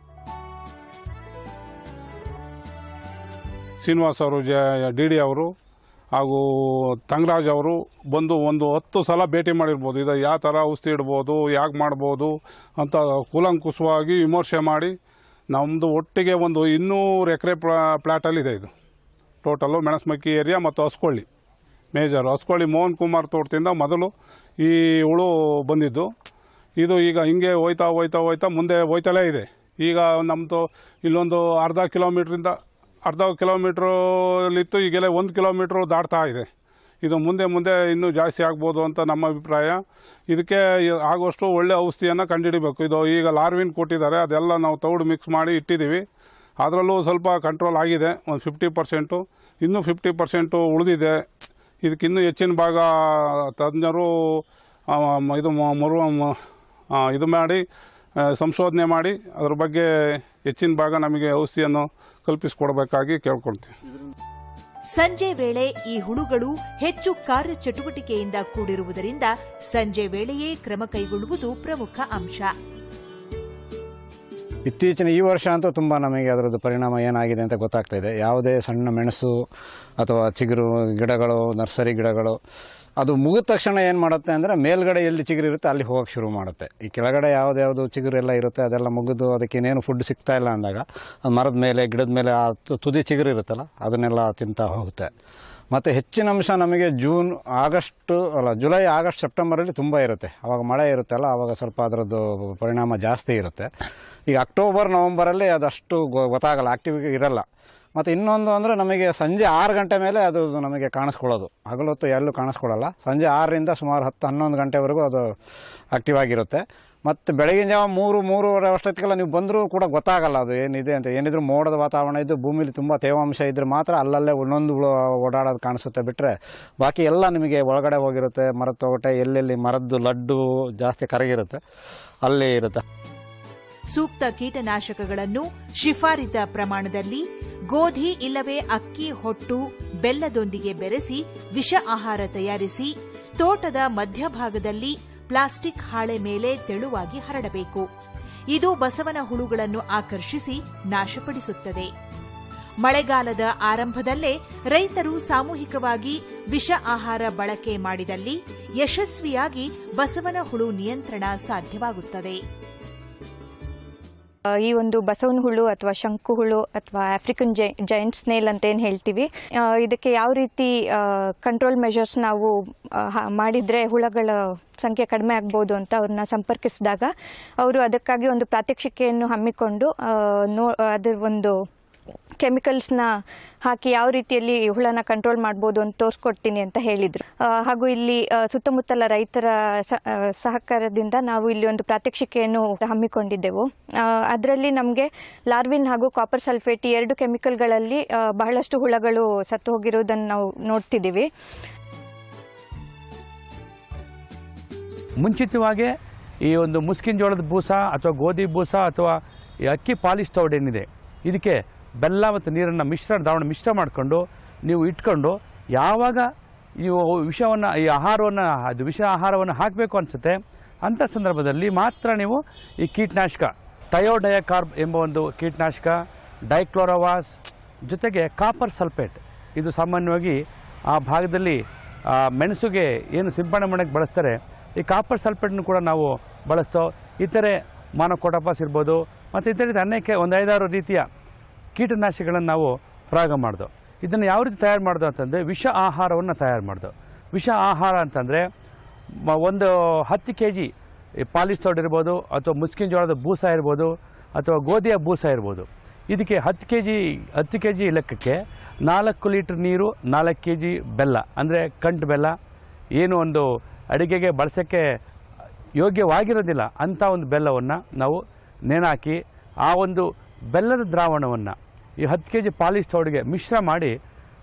ಶ್ರೀನಿವಾಸ್ ಅವರು ಜ ಡಿ ಡಿ ಅವರು ಹಾಗೂ ತಂಗರಾಜ್ ಅವರು ಬಂದು ಒಂದು ಹತ್ತು ಸಲ ಭೇಟಿ ಮಾಡಿರ್ಬೋದು ಇದು ಯಾವ ಥರ ಔಷಧಿ ಇಡ್ಬೋದು ಯಾಕೆ ಮಾಡ್ಬೋದು ಅಂತ ಕೂಲಂಕುಷವಾಗಿ ವಿಮರ್ಶೆ ಮಾಡಿ ನಮ್ಮದು ಒಟ್ಟಿಗೆ ಒಂದು ಇನ್ನೂರು ಎಕರೆ ಪ್ಲಾಟಲ್ಲಿದೆ ಇದು ಟೋಟಲು ಮೆಣಸ್ಮಕ್ಕಿ ಏರಿಯಾ ಮತ್ತು ಹೊಸ್ಕೊಳ್ಳಿ ಮೇಜರ್ ಹೊಸ್ಕೊಳ್ಳಿ ಮೋಹನ್ ಕುಮಾರ್ ತೋಟದಿಂದ ಮೊದಲು ಈ ಹುಳು ಬಂದಿದ್ದು ಇದು ಈಗ ಹಿಂಗೆ ಹೋಯ್ತಾ ಹೋಯ್ತಾ ಹೋಯ್ತಾ ಮುಂದೆ ಹೋಯ್ತಲೇ ಇದೆ ಈಗ ನಮ್ಮದು ಇಲ್ಲೊಂದು ಅರ್ಧ ಕಿಲೋಮೀಟ್ರಿಂದ ಅರ್ಧ ಕಿಲೋಮೀಟ್ರಲ್ಲಿತ್ತು ಈಗೆಲ್ಲ ಒಂದು ಕಿಲೋಮೀಟ್ರು ದಾಟ್ತಾ ಇದೆ ಇದು ಮುಂದೆ ಮುಂದೆ ಇನ್ನೂ ಜಾಸ್ತಿ ಆಗ್ಬೋದು ಅಂತ ನಮ್ಮ ಅಭಿಪ್ರಾಯ ಇದಕ್ಕೆ ಆಗುವಷ್ಟು ಒಳ್ಳೆ ಔಷಧಿಯನ್ನು ಕಂಡುಹಿಡಿಬೇಕು ಇದು ಈಗ ಲಾರ್ವಿನ್ ಕೊಟ್ಟಿದ್ದಾರೆ ಅದೆಲ್ಲ ನಾವು ತೌಡು ಮಿಕ್ಸ್ ಮಾಡಿ ಇಟ್ಟಿದ್ದೀವಿ ಅದರಲ್ಲೂ ಸ್ವಲ್ಪ ಕಂಟ್ರೋಲ್ ಆಗಿದೆ ಒಂದು ಫಿಫ್ಟಿ ಪರ್ಸೆಂಟು ಇನ್ನೂ ಫಿಫ್ಟಿ ಪರ್ಸೆಂಟು ಉಳಿದಿದೆ ಇದಕ್ಕಿನ್ನೂ ಹೆಚ್ಚಿನ ಭಾಗ ತಜ್ಞರು ಆ, ಮ- ಇದು ಮ- ಮರು ಮ- ಆ, ಇದು ಮಾಡಿ ಆ, ಸಂಶೋಧನೆ ಮಾಡಿ ಅದ್ರ ಬಗ್ಗೆ ಹೆಚ್ಚಿನ ಭಾಗ ನಮಗೆ ಔಷಧಿಯನ್ನು ಕಲ್ಪಿಸಿಕೊಡ್ಬೇಕಾಗಿ ಕೇಳ್ಕೊಳ್ತೀವಿ ಸಂಜೆ ವೇಳೆ ಈ ಹುಳುಗಳು ಹೆಚ್ಚು ಕಾರ್ಯಚಟುವಟಿಕೆಯಿಂದ ಕೂಡಿರುವುದರಿಂದ ಸಂಜೆ ವೇಳೆಯೇ ಕ್ರಮ ಕೈಗೊಳ್ಳುವುದು ಪ್ರಮುಖ ಅಂಶ ಇತ್ತೀಚಿನ ಈ ವರ್ಷ ಅಂತೂ ತುಂಬ ನಮಗೆ ಅದರದ್ದು ಪರಿಣಾಮ ಏನಾಗಿದೆ ಅಂತ ಗೊತ್ತಾಗ್ತಾ ಇದೆ ಯಾವುದೇ ಸಣ್ಣ ಮೆಣಸು ಅಥವಾ ಚಿಗುರು ಗಿಡಗಳು ನರ್ಸರಿ ಗಿಡಗಳು ಅದು ಮುಗಿದ ತಕ್ಷಣ ಏನು ಮಾಡುತ್ತೆ ಅಂದರೆ ಮೇಲ್ಗಡೆ ಎಲ್ಲಿ ಚಿಗುರು ಇರುತ್ತೆ ಅಲ್ಲಿ ಹೋಗಕ್ಕೆ ಶುರು ಮಾಡುತ್ತೆ ಈ ಕೆಳಗಡೆ ಯಾವ್ದ್ಯಾವುದು ಚಿಗುರು ಎಲ್ಲ ಇರುತ್ತೆ ಅದೆಲ್ಲ ಮುಗಿದು ಅದಕ್ಕೆ ಇನ್ನೇನು ಫುಡ್ ಸಿಗ್ತಾ ಇಲ್ಲ ಅಂದಾಗ ಅದು ಮರದ ಮೇಲೆ ಗಿಡದ ಮೇಲೆ ಆ ತು- ತುದಿ ಚಿಗುರು ಇರುತ್ತಲ್ಲ ಅದನ್ನೆಲ್ಲ ತಿಂತಾ ಹೋಗುತ್ತೆ ಮತ್ತು ಹೆಚ್ಚಿನ ಅಂಶ ನಮಗೆ ಜೂನ್ ಆಗಸ್ಟ್ ಅಲ್ಲ ಜುಲೈ ಆಗಸ್ಟ್ ಸೆಪ್ಟೆಂಬರಲ್ಲಿ ತುಂಬ ಇರುತ್ತೆ ಆವಾಗ ಮಳೆ ಇರುತ್ತಲ್ಲ ಆವಾಗ ಸ್ವಲ್ಪ ಅದರದ್ದು ಪರಿಣಾಮ ಜಾಸ್ತಿ ಇರುತ್ತೆ ಈಗ ಅಕ್ಟೋಬರ್ ನವಂಬರಲ್ಲಿ ಅದಷ್ಟು ಗೊ- ಗೊತ್ತಾಗಲ್ಲ ಆಕ್ಟಿವಿಟಿ ಇರಲ್ಲ ಮತ್ತು ಇನ್ನೊಂದು ಅಂದರೆ ನಮಗೆ ಸಂಜೆ ಆರು ಗಂಟೆ ಮೇಲೆ ಅದು ನಮಗೆ ಕಾಣಿಸ್ಕೊಳ್ಳೋದು ಹಗಲೊತ್ತು ಎಲ್ಲೂ ಕಾಣಿಸ್ಕೊಳ್ಳಲ್ಲ ಸಂಜೆ ಆರರಿಂದ ಸುಮಾರು ಹತ್ತು ಹನ್ನೊಂದು ಗಂಟೆವರೆಗೂ ಅದು ಆಕ್ಟಿವ್ ಆಗಿರುತ್ತೆ ಮತ್ತು ಬೆಳಗಿನ ಜಾವ ಮೂರು ಮೂರುವರೆ ಅಷ್ಟೊತ್ತಿಗೆಲ್ಲ ನೀವು ಬಂದರೂ ಕೂಡ ಗೊತ್ತಾಗಲ್ಲ ಅದು ಏನಿದೆ ಅಂತ ಏನಿದ್ರು ಮೋಡದ ವಾತಾವರಣ ಇದ್ದು ಭೂಮಿಲಿ ತುಂಬ ತೇವಾಂಶ ಇದ್ದರೆ ಮಾತ್ರ ಅಲ್ಲಲ್ಲೇ ಒಂದೊಂದು ಹುಳು ಓಡಾಡೋದು ಕಾಣಿಸುತ್ತೆ ಬಿಟ್ಟರೆ ಬಾಕಿ ಎಲ್ಲ ನಿಮಗೆ ಒಳಗಡೆ ಹೋಗಿರುತ್ತೆ ಮರದ ತೊಗಟೆ ಎಲ್ಲೆಲ್ಲಿ ಮರದ್ದು ಲಡ್ಡು ಜಾಸ್ತಿ ಕರಗಿರುತ್ತೆ ಅಲ್ಲೇ ಇರುತ್ತೆ ಸೂಕ್ತ ಕೀಟನಾಶಕಗಳನ್ನು ಶಿಫಾರಿತ ಪ್ರಮಾಣದಲ್ಲಿ ಗೋಧಿ ಇಲ್ಲವೇ ಅಕ್ಕಿ ಹೊಟ್ಟು ಬೆಲ್ಲದೊಂದಿಗೆ ಬೆರೆಸಿ ವಿಷ ಆಹಾರ ತಯಾರಿಸಿ ತೋಟದ ಮಧ್ಯಭಾಗದಲ್ಲಿ ಪ್ಲಾಸ್ಟಿಕ್ ಹಾಳೆ ಮೇಲೆ ತೆಳುವಾಗಿ ಹರಡಬೇಕು ಇದು ಬಸವನ ಹುಳುಗಳನ್ನು ಆಕರ್ಷಿಸಿ ನಾಶಪಡಿಸುತ್ತದೆ ಮಳೆಗಾಲದ ಆರಂಭದಲ್ಲೇ ರೈತರು ಸಾಮೂಹಿಕವಾಗಿ ವಿಷ ಆಹಾರ ಬಳಕೆ ಮಾಡಿದಲ್ಲಿ ಯಶಸ್ವಿಯಾಗಿ ಬಸವನ ಹುಳು ನಿಯಂತ್ರಣ ಸಾಧ್ಯವಾಗುತ್ತದೆ ಆ, ಈ ಒಂದು ಬಸವನ ಹುಳು ಅಥವಾ ಶಂಕು ಹುಳು ಅಥವಾ ಆಫ್ರಿಕನ್ ಜೈ ಜೈಂಟ್ ಸ್ನೇಲ್ ಅಂತ ಏನು ಹೇಳ್ತೀವಿ ಆ, ಇದಕ್ಕೆ ಯಾವ ರೀತಿ ಕಂಟ್ರೋಲ್ ಮೆಷರ್ಸ್ ನಾವು ಆ, ಹ- ಮಾಡಿದ್ರೆ ಹುಳಗಳ ಸಂಖ್ಯೆ ಕಡಿಮೆ ಆಗ್ಬೋದು ಅಂತ ಅವ್ರನ್ನ ಸಂಪರ್ಕಿಸಿದಾಗ ಅವರು ಅದಕ್ಕಾಗಿ ಒಂದು ಪ್ರಾತ್ಯಕ್ಷಿಕೆಯನ್ನು ಹಮ್ಮಿಕೊಂಡು ಆ, ನೋ ಅದ್ರ ಒಂದು ಕೆಮಿಕಲ್ಸ್ನ ಹಾಕಿ ಯಾವ ರೀತಿಯಲ್ಲಿ ಹುಳನ ಕಂಟ್ರೋಲ್ ಮಾಡ್ಬೋದು ಅಂತ ತೋರಿಸ್ಕೊಡ್ತೀನಿ ಅಂತ ಹೇಳಿದರು ಹಾಗೂ ಇಲ್ಲಿ ಆ, ಸುತ್ತಮುತ್ತಲ ರೈತರ ಸ- ಆ, ಸಹಕಾರದಿಂದ ನಾವು ಇಲ್ಲಿ ಒಂದು ಪ್ರಾತ್ಯಕ್ಷಿಕೆಯನ್ನು ಹಮ್ಮಿಕೊಂಡಿದ್ದೆವು ಅದರಲ್ಲಿ ನಮಗೆ ಲಾರ್ವಿನ್ ಹಾಗೂ ಕಾಪರ್ ಸಲ್ಫೇಟ್ ಈ ಎರಡು ಕೆಮಿಕಲ್ಗಳಲ್ಲಿ ಆ, ಬಹಳಷ್ಟು ಹುಳಗಳು ಸತ್ತು ಹೋಗಿರುವುದನ್ನು ನಾವು ನೋಡ್ತಿದ್ದೀವಿ ಮುಂಚಿತವಾಗಿ ಈ ಒಂದು ಮುಸ್ಕಿನ ಜೋಳದ ಬೂಸ ಅಥವಾ ಗೋಧಿ ಬೂಸ ಅಥವಾ ಈ ಅಕ್ಕಿ ಪಾಲಿಶ್ ತೌಡ್ ಏನಿದೆ ಇದಕ್ಕೆ ಬೆಲ್ಲ ಮತ್ತು ನೀರನ್ನು ಮಿಶ್ರ ದ್ರಾವಣ ಮಿಶ್ರ ಮಾಡಿಕೊಂಡು ನೀವು ಇಟ್ಕೊಂಡು ಯಾವಾಗ ನೀವು ವಿಷವನ್ನು ಈ ಆಹಾರವನ್ನು ಅದು ವಿಷ ಆಹಾರವನ್ನು ಹಾಕಬೇಕು ಅನಿಸುತ್ತೆ ಅಂಥ ಸಂದರ್ಭದಲ್ಲಿ ಮಾತ್ರ ನೀವು ಈ ಕೀಟನಾಶಕ ಥಯೋಡಯಕಾರ್ಬ್ ಎಂಬ ಒಂದು ಕೀಟನಾಶಕ ಡೈಕ್ಲೋರೋವಾಸ್ ಜೊತೆಗೆ ಕಾಪರ್ ಸಲ್ಫೇಟ್ ಇದು ಸಾಮಾನ್ಯವಾಗಿ ಆ ಭಾಗದಲ್ಲಿ ಆ ಮೆಣಸುಗೆ ಏನು ಸಿಂಪಡಣೆ ಮಾಡೋಕ್ಕೆ ಬಳಸ್ತಾರೆ ಈ ಕಾಪರ್ ಸಲ್ಫೇಟ್ನು ಕೂಡ ನಾವು ಬಳಸ್ತೋ ಇತರೆ ಮಾನಕೋಟಪಾಸ್ ಇರ್ಬೋದು ಮತ್ತು ಇತರೆ ಅನೇಕ ಒಂದು ಐದಾರು ರೀತಿಯ ಕೀಟನಾಶಕಗಳನ್ನು ನಾವು ಪ್ರಯೋಗ ಮಾಡ್ದು ಇದನ್ನು ಯಾವ ರೀತಿ ತಯಾರು ಮಾಡ್ದು ಅಂತಂದರೆ ವಿಷ ಆಹಾರವನ್ನು ತಯಾರು ಮಾಡ್ದು ವಿಷ ಆಹಾರ ಅಂತಂದರೆ ಮ- ಒಂದು ಹತ್ತು ಕೆ ಜಿ ಪಾಲಿಸ್ತೋಡ್ ಇರ್ಬೋದು ಅಥವಾ ಮುಸ್ಕಿನ ಜೋಳದ ಬೂಸ ಇರ್ಬೋದು ಅಥವಾ ಗೋಧಿಯ ಬೂಸ ಇರ್ಬೋದು ಇದಕ್ಕೆ ಹತ್ತು ಕೆ ಜಿ ಹತ್ತು ಕೆ ಜಿ ಲೆಕ್ಕಕ್ಕೆ ನಾಲ್ಕು ಲೀಟ್ರ್ ನೀರು ನಾಲ್ಕು ಕೆ ಜಿ ಬೆಲ್ಲ ಅಂದರೆ ಕಂಟು ಬೆಲ್ಲ ಏನು ಒಂದು ಅಡುಗೆಗೆ ಬಳಸೋಕ್ಕೆ ಯೋಗ್ಯವಾಗಿರೋದಿಲ್ಲ ಅಂಥ ಒಂದು ಬೆಲ್ಲವನ್ನು ನಾವು ನೆನಾಕಿ ಆ ಒಂದು ಬೆಲ್ಲದ ದ್ರಾವಣವನ್ನು ಈ ಹತ್ತು ಕೆ ಜಿ ಪಾಲಿಶ್ ತೌಡಿಗೆ ಮಿಶ್ರ ಮಾಡಿ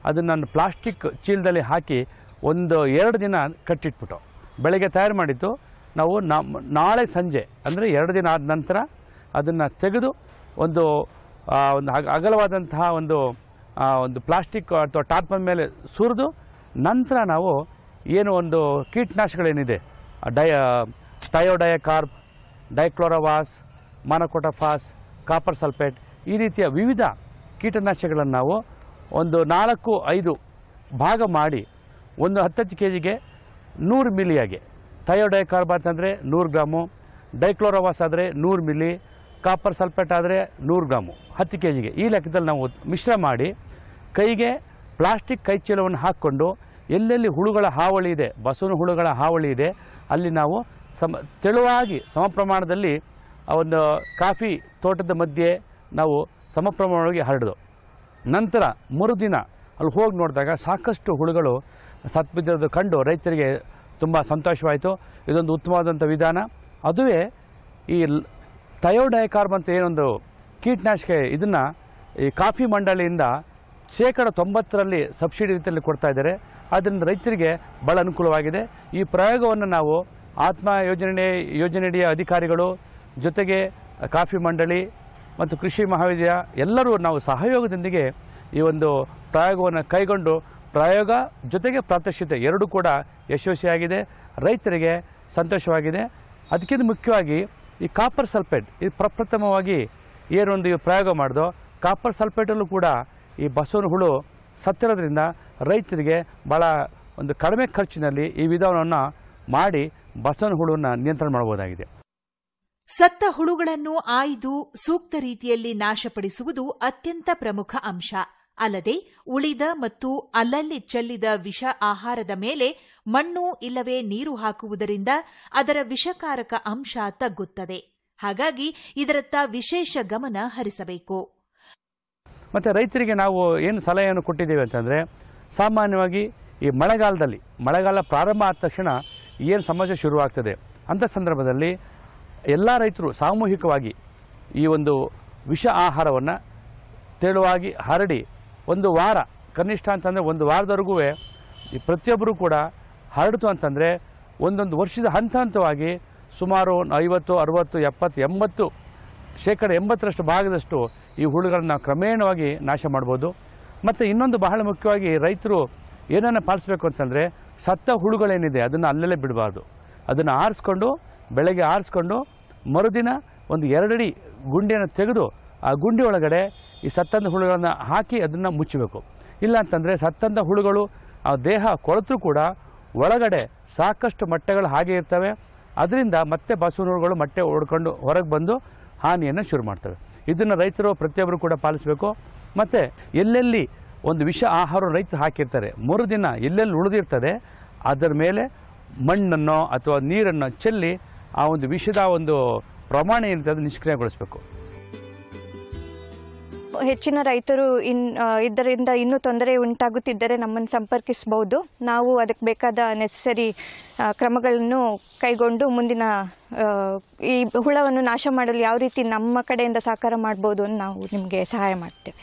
ಅದನ್ನು ನಾನು ಪ್ಲಾಸ್ಟಿಕ್ ಚೀಲದಲ್ಲಿ ಹಾಕಿ ಒಂದು ಎರಡು ದಿನ ಕಟ್ಟಿಟ್ಬಿಟ್ಟು ಬೆಳಗ್ಗೆ ತಯಾರು ಮಾಡಿದ್ದು ನಾವು ನಮ್ಮ ನಾಳೆ ಸಂಜೆ ಅಂದರೆ ಎರಡು ದಿನ ಆದ ನಂತರ ಅದನ್ನು ತೆಗೆದು ಒಂದು ಆ, ಒಂದು ಅಗ- ಅಗಲವಾದಂತಹ ಒಂದು ಆ, ಒಂದು ಪ್ಲಾಸ್ಟಿಕ್ ಅಥವಾ ಟಾರ್ಪಲ್ ಮೇಲೆ ಸುರಿದು ನಂತರ ನಾವು ಏನು ಒಂದು ಕೀಟನಾಶಕಗಳೇನಿದೆ ಡಯ thiodicarb dichlorvos monocrotophos copper sulphate ಈ ರೀತಿಯ ವಿವಿಧ ಕೀಟನಾಶಕಗಳನ್ನು ನಾವು ಒಂದು ನಾಲ್ಕು ಐದು ಭಾಗ ಮಾಡಿ ಒಂದು ಹತ್ತತ್ತು ಕೆ ಜಿಗೆ ನೂರು ಮಿಲಿಯಾಗಿ ಥಯೋಡೈಕಾರ್ಬ್ ಅಂತಂದರೆ ನೂರು ಗ್ರಾಮು ಡೈಕ್ಲೋರವಾಸ್ ಆದರೆ ನೂರು ಮಿಲಿ ಕಾಪರ್ ಸಲ್ಫೇಟ್ ಆದರೆ ನೂರು ಗ್ರಾಮು ಹತ್ತು ಕೆ ಜಿಗೆ ಈ ಲೆಕ್ಕದಲ್ಲಿ ನಾವು ಮಿಶ್ರ ಮಾಡಿ ಕೈಗೆ ಪ್ಲಾಸ್ಟಿಕ್ ಕೈ ಚೀಲವನ್ನು ಹಾಕ್ಕೊಂಡು ಎಲ್ಲೆಲ್ಲಿ ಹುಳುಗಳ ಹಾವಳಿ ಇದೆ ಬಸವನ ಹುಳುಗಳ ಹಾವಳಿ ಇದೆ ಅಲ್ಲಿ ನಾವು ಸಮ ತೆಳುವಾಗಿ ಸಮ ಪ್ರಮಾಣದಲ್ಲಿ ಆ ಒಂದು ಕಾಫಿ ತೋಟದ ಮಧ್ಯೆ ನಾವು ಸಮ ಪ್ರಮಾಣವಾಗಿ ಹರಡಿದು ನಂತರ ಮರುದಿನ ಅಲ್ಲಿ ಹೋಗಿ ನೋಡಿದಾಗ ಸಾಕಷ್ಟು ಹುಳುಗಳು ಸತ್ತು ಬಿದ್ದಿರೋದು ಕಂಡು ರೈತರಿಗೆ ತುಂಬ ಸಂತೋಷವಾಯಿತು ಇದೊಂದು ಉತ್ತಮವಾದಂಥ ವಿಧಾನ ಅದುವೇ ಈ ಥಯೋಡೈಕಾರ್ಬ್ ಅಂತ ಏನೊಂದು ಕೀಟನಾಶಕ ಇದನ್ನು ಈ ಕಾಫಿ ಮಂಡಳಿಯಿಂದ ಶೇಕಡ ತೊಂಬತ್ತರಲ್ಲಿ ಸಬ್ಸಿಡಿ ರೀತಿಯಲ್ಲಿ ಕೊಡ್ತಾ ಇದ್ದಾರೆ ಅದರಿಂದ ರೈತರಿಗೆ ಭಾಳ ಅನುಕೂಲವಾಗಿದೆ ಈ ಪ್ರಯೋಗವನ್ನು ನಾವು ಆತ್ಮ ಯೋಜನೆ ಯೋಜನೆಯ ಅಧಿಕಾರಿಗಳು ಜೊತೆಗೆ ಕಾಫಿ ಮಂಡಳಿ ಮತ್ತು ಕೃಷಿ ಮಹಾವಿದ್ಯಾಲಯ ಎಲ್ಲರೂ ನಾವು ಸಹಯೋಗದೊಂದಿಗೆ ಈ ಒಂದು ಪ್ರಯೋಗವನ್ನು ಕೈಗೊಂಡು ಪ್ರಯೋಗ ಜೊತೆಗೆ ಪ್ರಾತ್ಯಕ್ಷಿತೆ ಎರಡೂ ಕೂಡ ಯಶಸ್ವಿಯಾಗಿದೆ ರೈತರಿಗೆ ಸಂತೋಷವಾಗಿದೆ ಅದಕ್ಕಿಂತ ಮುಖ್ಯವಾಗಿ ಈ ಕಾಪರ್ ಸಲ್ಫೇಟ್ ಇದು ಪ್ರಪ್ರಥಮವಾಗಿ ಏನೊಂದು ಈ ಪ್ರಯೋಗ ಮಾಡಿದೋ ಕಾಪರ್ ಸಲ್ಫೇಟಲ್ಲೂ ಕೂಡ ಈ ಬಸವನ ಹುಳು ಸತ್ತಿರೋದ್ರಿಂದ ರೈತರಿಗೆ ಭಾಳ ಒಂದು ಕಡಿಮೆ ಖರ್ಚಿನಲ್ಲಿ ಈ ವಿಧಾನವನ್ನು ಮಾಡಿ ಬಸವನ ಹುಳುವನ್ನು ನಿಯಂತ್ರಣ ಮಾಡಬಹುದಾಗಿದೆ ಸತ್ತ ಹುಳುಗಳನ್ನು ಆಯ್ದು ಸೂಕ್ತ ರೀತಿಯಲ್ಲಿ ನಾಶಪಡಿಸುವುದು ಅತ್ಯಂತ ಪ್ರಮುಖ ಅಂಶ ಅಲ್ಲದೆ ಉಳಿದ ಮತ್ತು ಅಲ್ಲಲ್ಲಿ ಚೆಲ್ಲಿದ ವಿಷ ಆಹಾರದ ಮೇಲೆ ಮಣ್ಣು ಇಲ್ಲವೇ ನೀರು ಹಾಕುವುದರಿಂದ ಅದರ ವಿಷಕಾರಕ ಅಂಶ ತಗ್ಗುತ್ತದೆ ಹಾಗಾಗಿ ಇದರತ್ತ ವಿಶೇಷ ಗಮನ ಹರಿಸಬೇಕು ಮತ್ತು ರೈತರಿಗೆ ನಾವು ಏನು ಸಲಹೆಯನ್ನು ಕೊಟ್ಟಿದ್ದೇವೆ ಅಂತಂದರೆ ಸಾಮಾನ್ಯವಾಗಿ ಈ ಮಳೆಗಾಲದಲ್ಲಿ ಮಳೆಗಾಲ ಪ್ರಾರಂಭ ಆದ ತಕ್ಷಣ ಏನು ಸಮಸ್ಯೆ ಶುರುವಾಗ್ತದೆ ಅಂಥ ಸಂದರ್ಭದಲ್ಲಿ ಎಲ್ಲ ರೈತರು ಸಾಮೂಹಿಕವಾಗಿ ಈ ಒಂದು ವಿಷ ಆಹಾರವನ್ನು ತೆಳುವಾಗಿ ಹರಡಿ ಒಂದು ವಾರ ಕನಿಷ್ಠ ಅಂತಂದರೆ ಒಂದು ವಾರದವರೆಗೂ ಈ ಪ್ರತಿಯೊಬ್ಬರೂ ಕೂಡ ಹರಡಿತು ಅಂತಂದರೆ ಒಂದೊಂದು ವರ್ಷದ ಹಂತ ಹಂತವಾಗಿ ಸುಮಾರು ಒಂದು ಐವತ್ತು ಅರುವತ್ತು ಎಪ್ಪತ್ತು ಎಂಬತ್ತು ಶೇಕಡ ಎಂಬತ್ತರಷ್ಟು ಭಾಗದಷ್ಟು ಈ ಹುಳುಗಳನ್ನ ಕ್ರಮೇಣವಾಗಿ ನಾಶ ಮಾಡ್ಬೋದು ಮತ್ತು ಇನ್ನೊಂದು ಬಹಳ ಮುಖ್ಯವಾಗಿ ರೈತರು ಏನನ್ನು ಪಾಲಿಸಬೇಕು ಅಂತಂದರೆ ಸತ್ತ ಹುಳುಗಳೇನಿದೆ ಅದನ್ನು ಅಲ್ಲಲ್ಲೇ ಬಿಡಬಾರ್ದು ಅದನ್ನು ಆರಿಸ್ಕೊಂಡು ಬೆಳಗ್ಗೆ ಆರಿಸ್ಕೊಂಡು ಮರುದಿನ ಒಂದು ಎರಡಡಿ ಗುಂಡಿಯನ್ನು ತೆಗೆದು ಆ ಗುಂಡಿ ಒಳಗಡೆ ಈ ಸತ್ತಂದ ಹುಳುಗಳನ್ನು ಹಾಕಿ ಅದನ್ನು ಮುಚ್ಚಬೇಕು ಇಲ್ಲ ಅಂತಂದರೆ ಸತ್ತಂದ ಹುಳುಗಳು ಆ ದೇಹ ಕೊಳೆತರೂ ಕೂಡ ಒಳಗಡೆ ಸಾಕಷ್ಟು ಮೊಟ್ಟೆಗಳು ಹಾಗೆ ಇರ್ತವೆ ಅದರಿಂದ ಮತ್ತೆ ಬಸವನ ಹುಳುಗಳು ಮೊಟ್ಟೆ ಹೊಡ್ಕೊಂಡು ಹೊರಗೆ ಬಂದು ಹಾನಿಯನ್ನು ಶುರು ಮಾಡ್ತವೆ ಇದನ್ನು ರೈತರು ಪ್ರತಿಯೊಬ್ಬರು ಕೂಡ ಪಾಲಿಸಬೇಕು ಮತ್ತು ಎಲ್ಲೆಲ್ಲಿ ಒಂದು ವಿಷ ಆಹಾರ ರೈತರು ಹಾಕಿರ್ತಾರೆ ಮರುದಿನ ಎಲ್ಲೆಲ್ಲಿ ಉಳಿದಿರ್ತದೆ ಅದರ ಮೇಲೆ ಮಣ್ಣನ್ನು ಅಥವಾ ನೀರನ್ನು ಚೆಲ್ಲಿ ಆ ಒಂದು ವಿಷದ ಒಂದು ಪ್ರಮಾಣ ಏನಿದೆ ಅದು ನಿಷ್ಕ್ರಿಯಗೊಳಿಸಬೇಕು ಹೆಚ್ಚಿನ ರೈತರು ಇನ್ ಆ, ಇದರಿಂದ ಇನ್ನೂ ತೊಂದರೆ ಉಂಟಾಗುತ್ತಿದ್ದರೆ ನಮ್ಮನ್ನು ಸಂಪರ್ಕಿಸಬಹುದು ನಾವು ಅದಕ್ಕೆ ಬೇಕಾದ ನೆಸಸರಿ ಕ್ರಮಗಳನ್ನು ಕೈಗೊಂಡು ಮುಂದಿನ ಆ, ಈ ಹುಳವನ್ನು ನಾಶ ಮಾಡಲು ಯಾವ ರೀತಿ ನಮ್ಮ ಕಡೆಯಿಂದ ಸಹಕಾರ ಮಾಡ್ಬೋದು ಅಂತ ನಾವು ನಿಮಗೆ ಸಹಾಯ ಮಾಡ್ತೇವೆ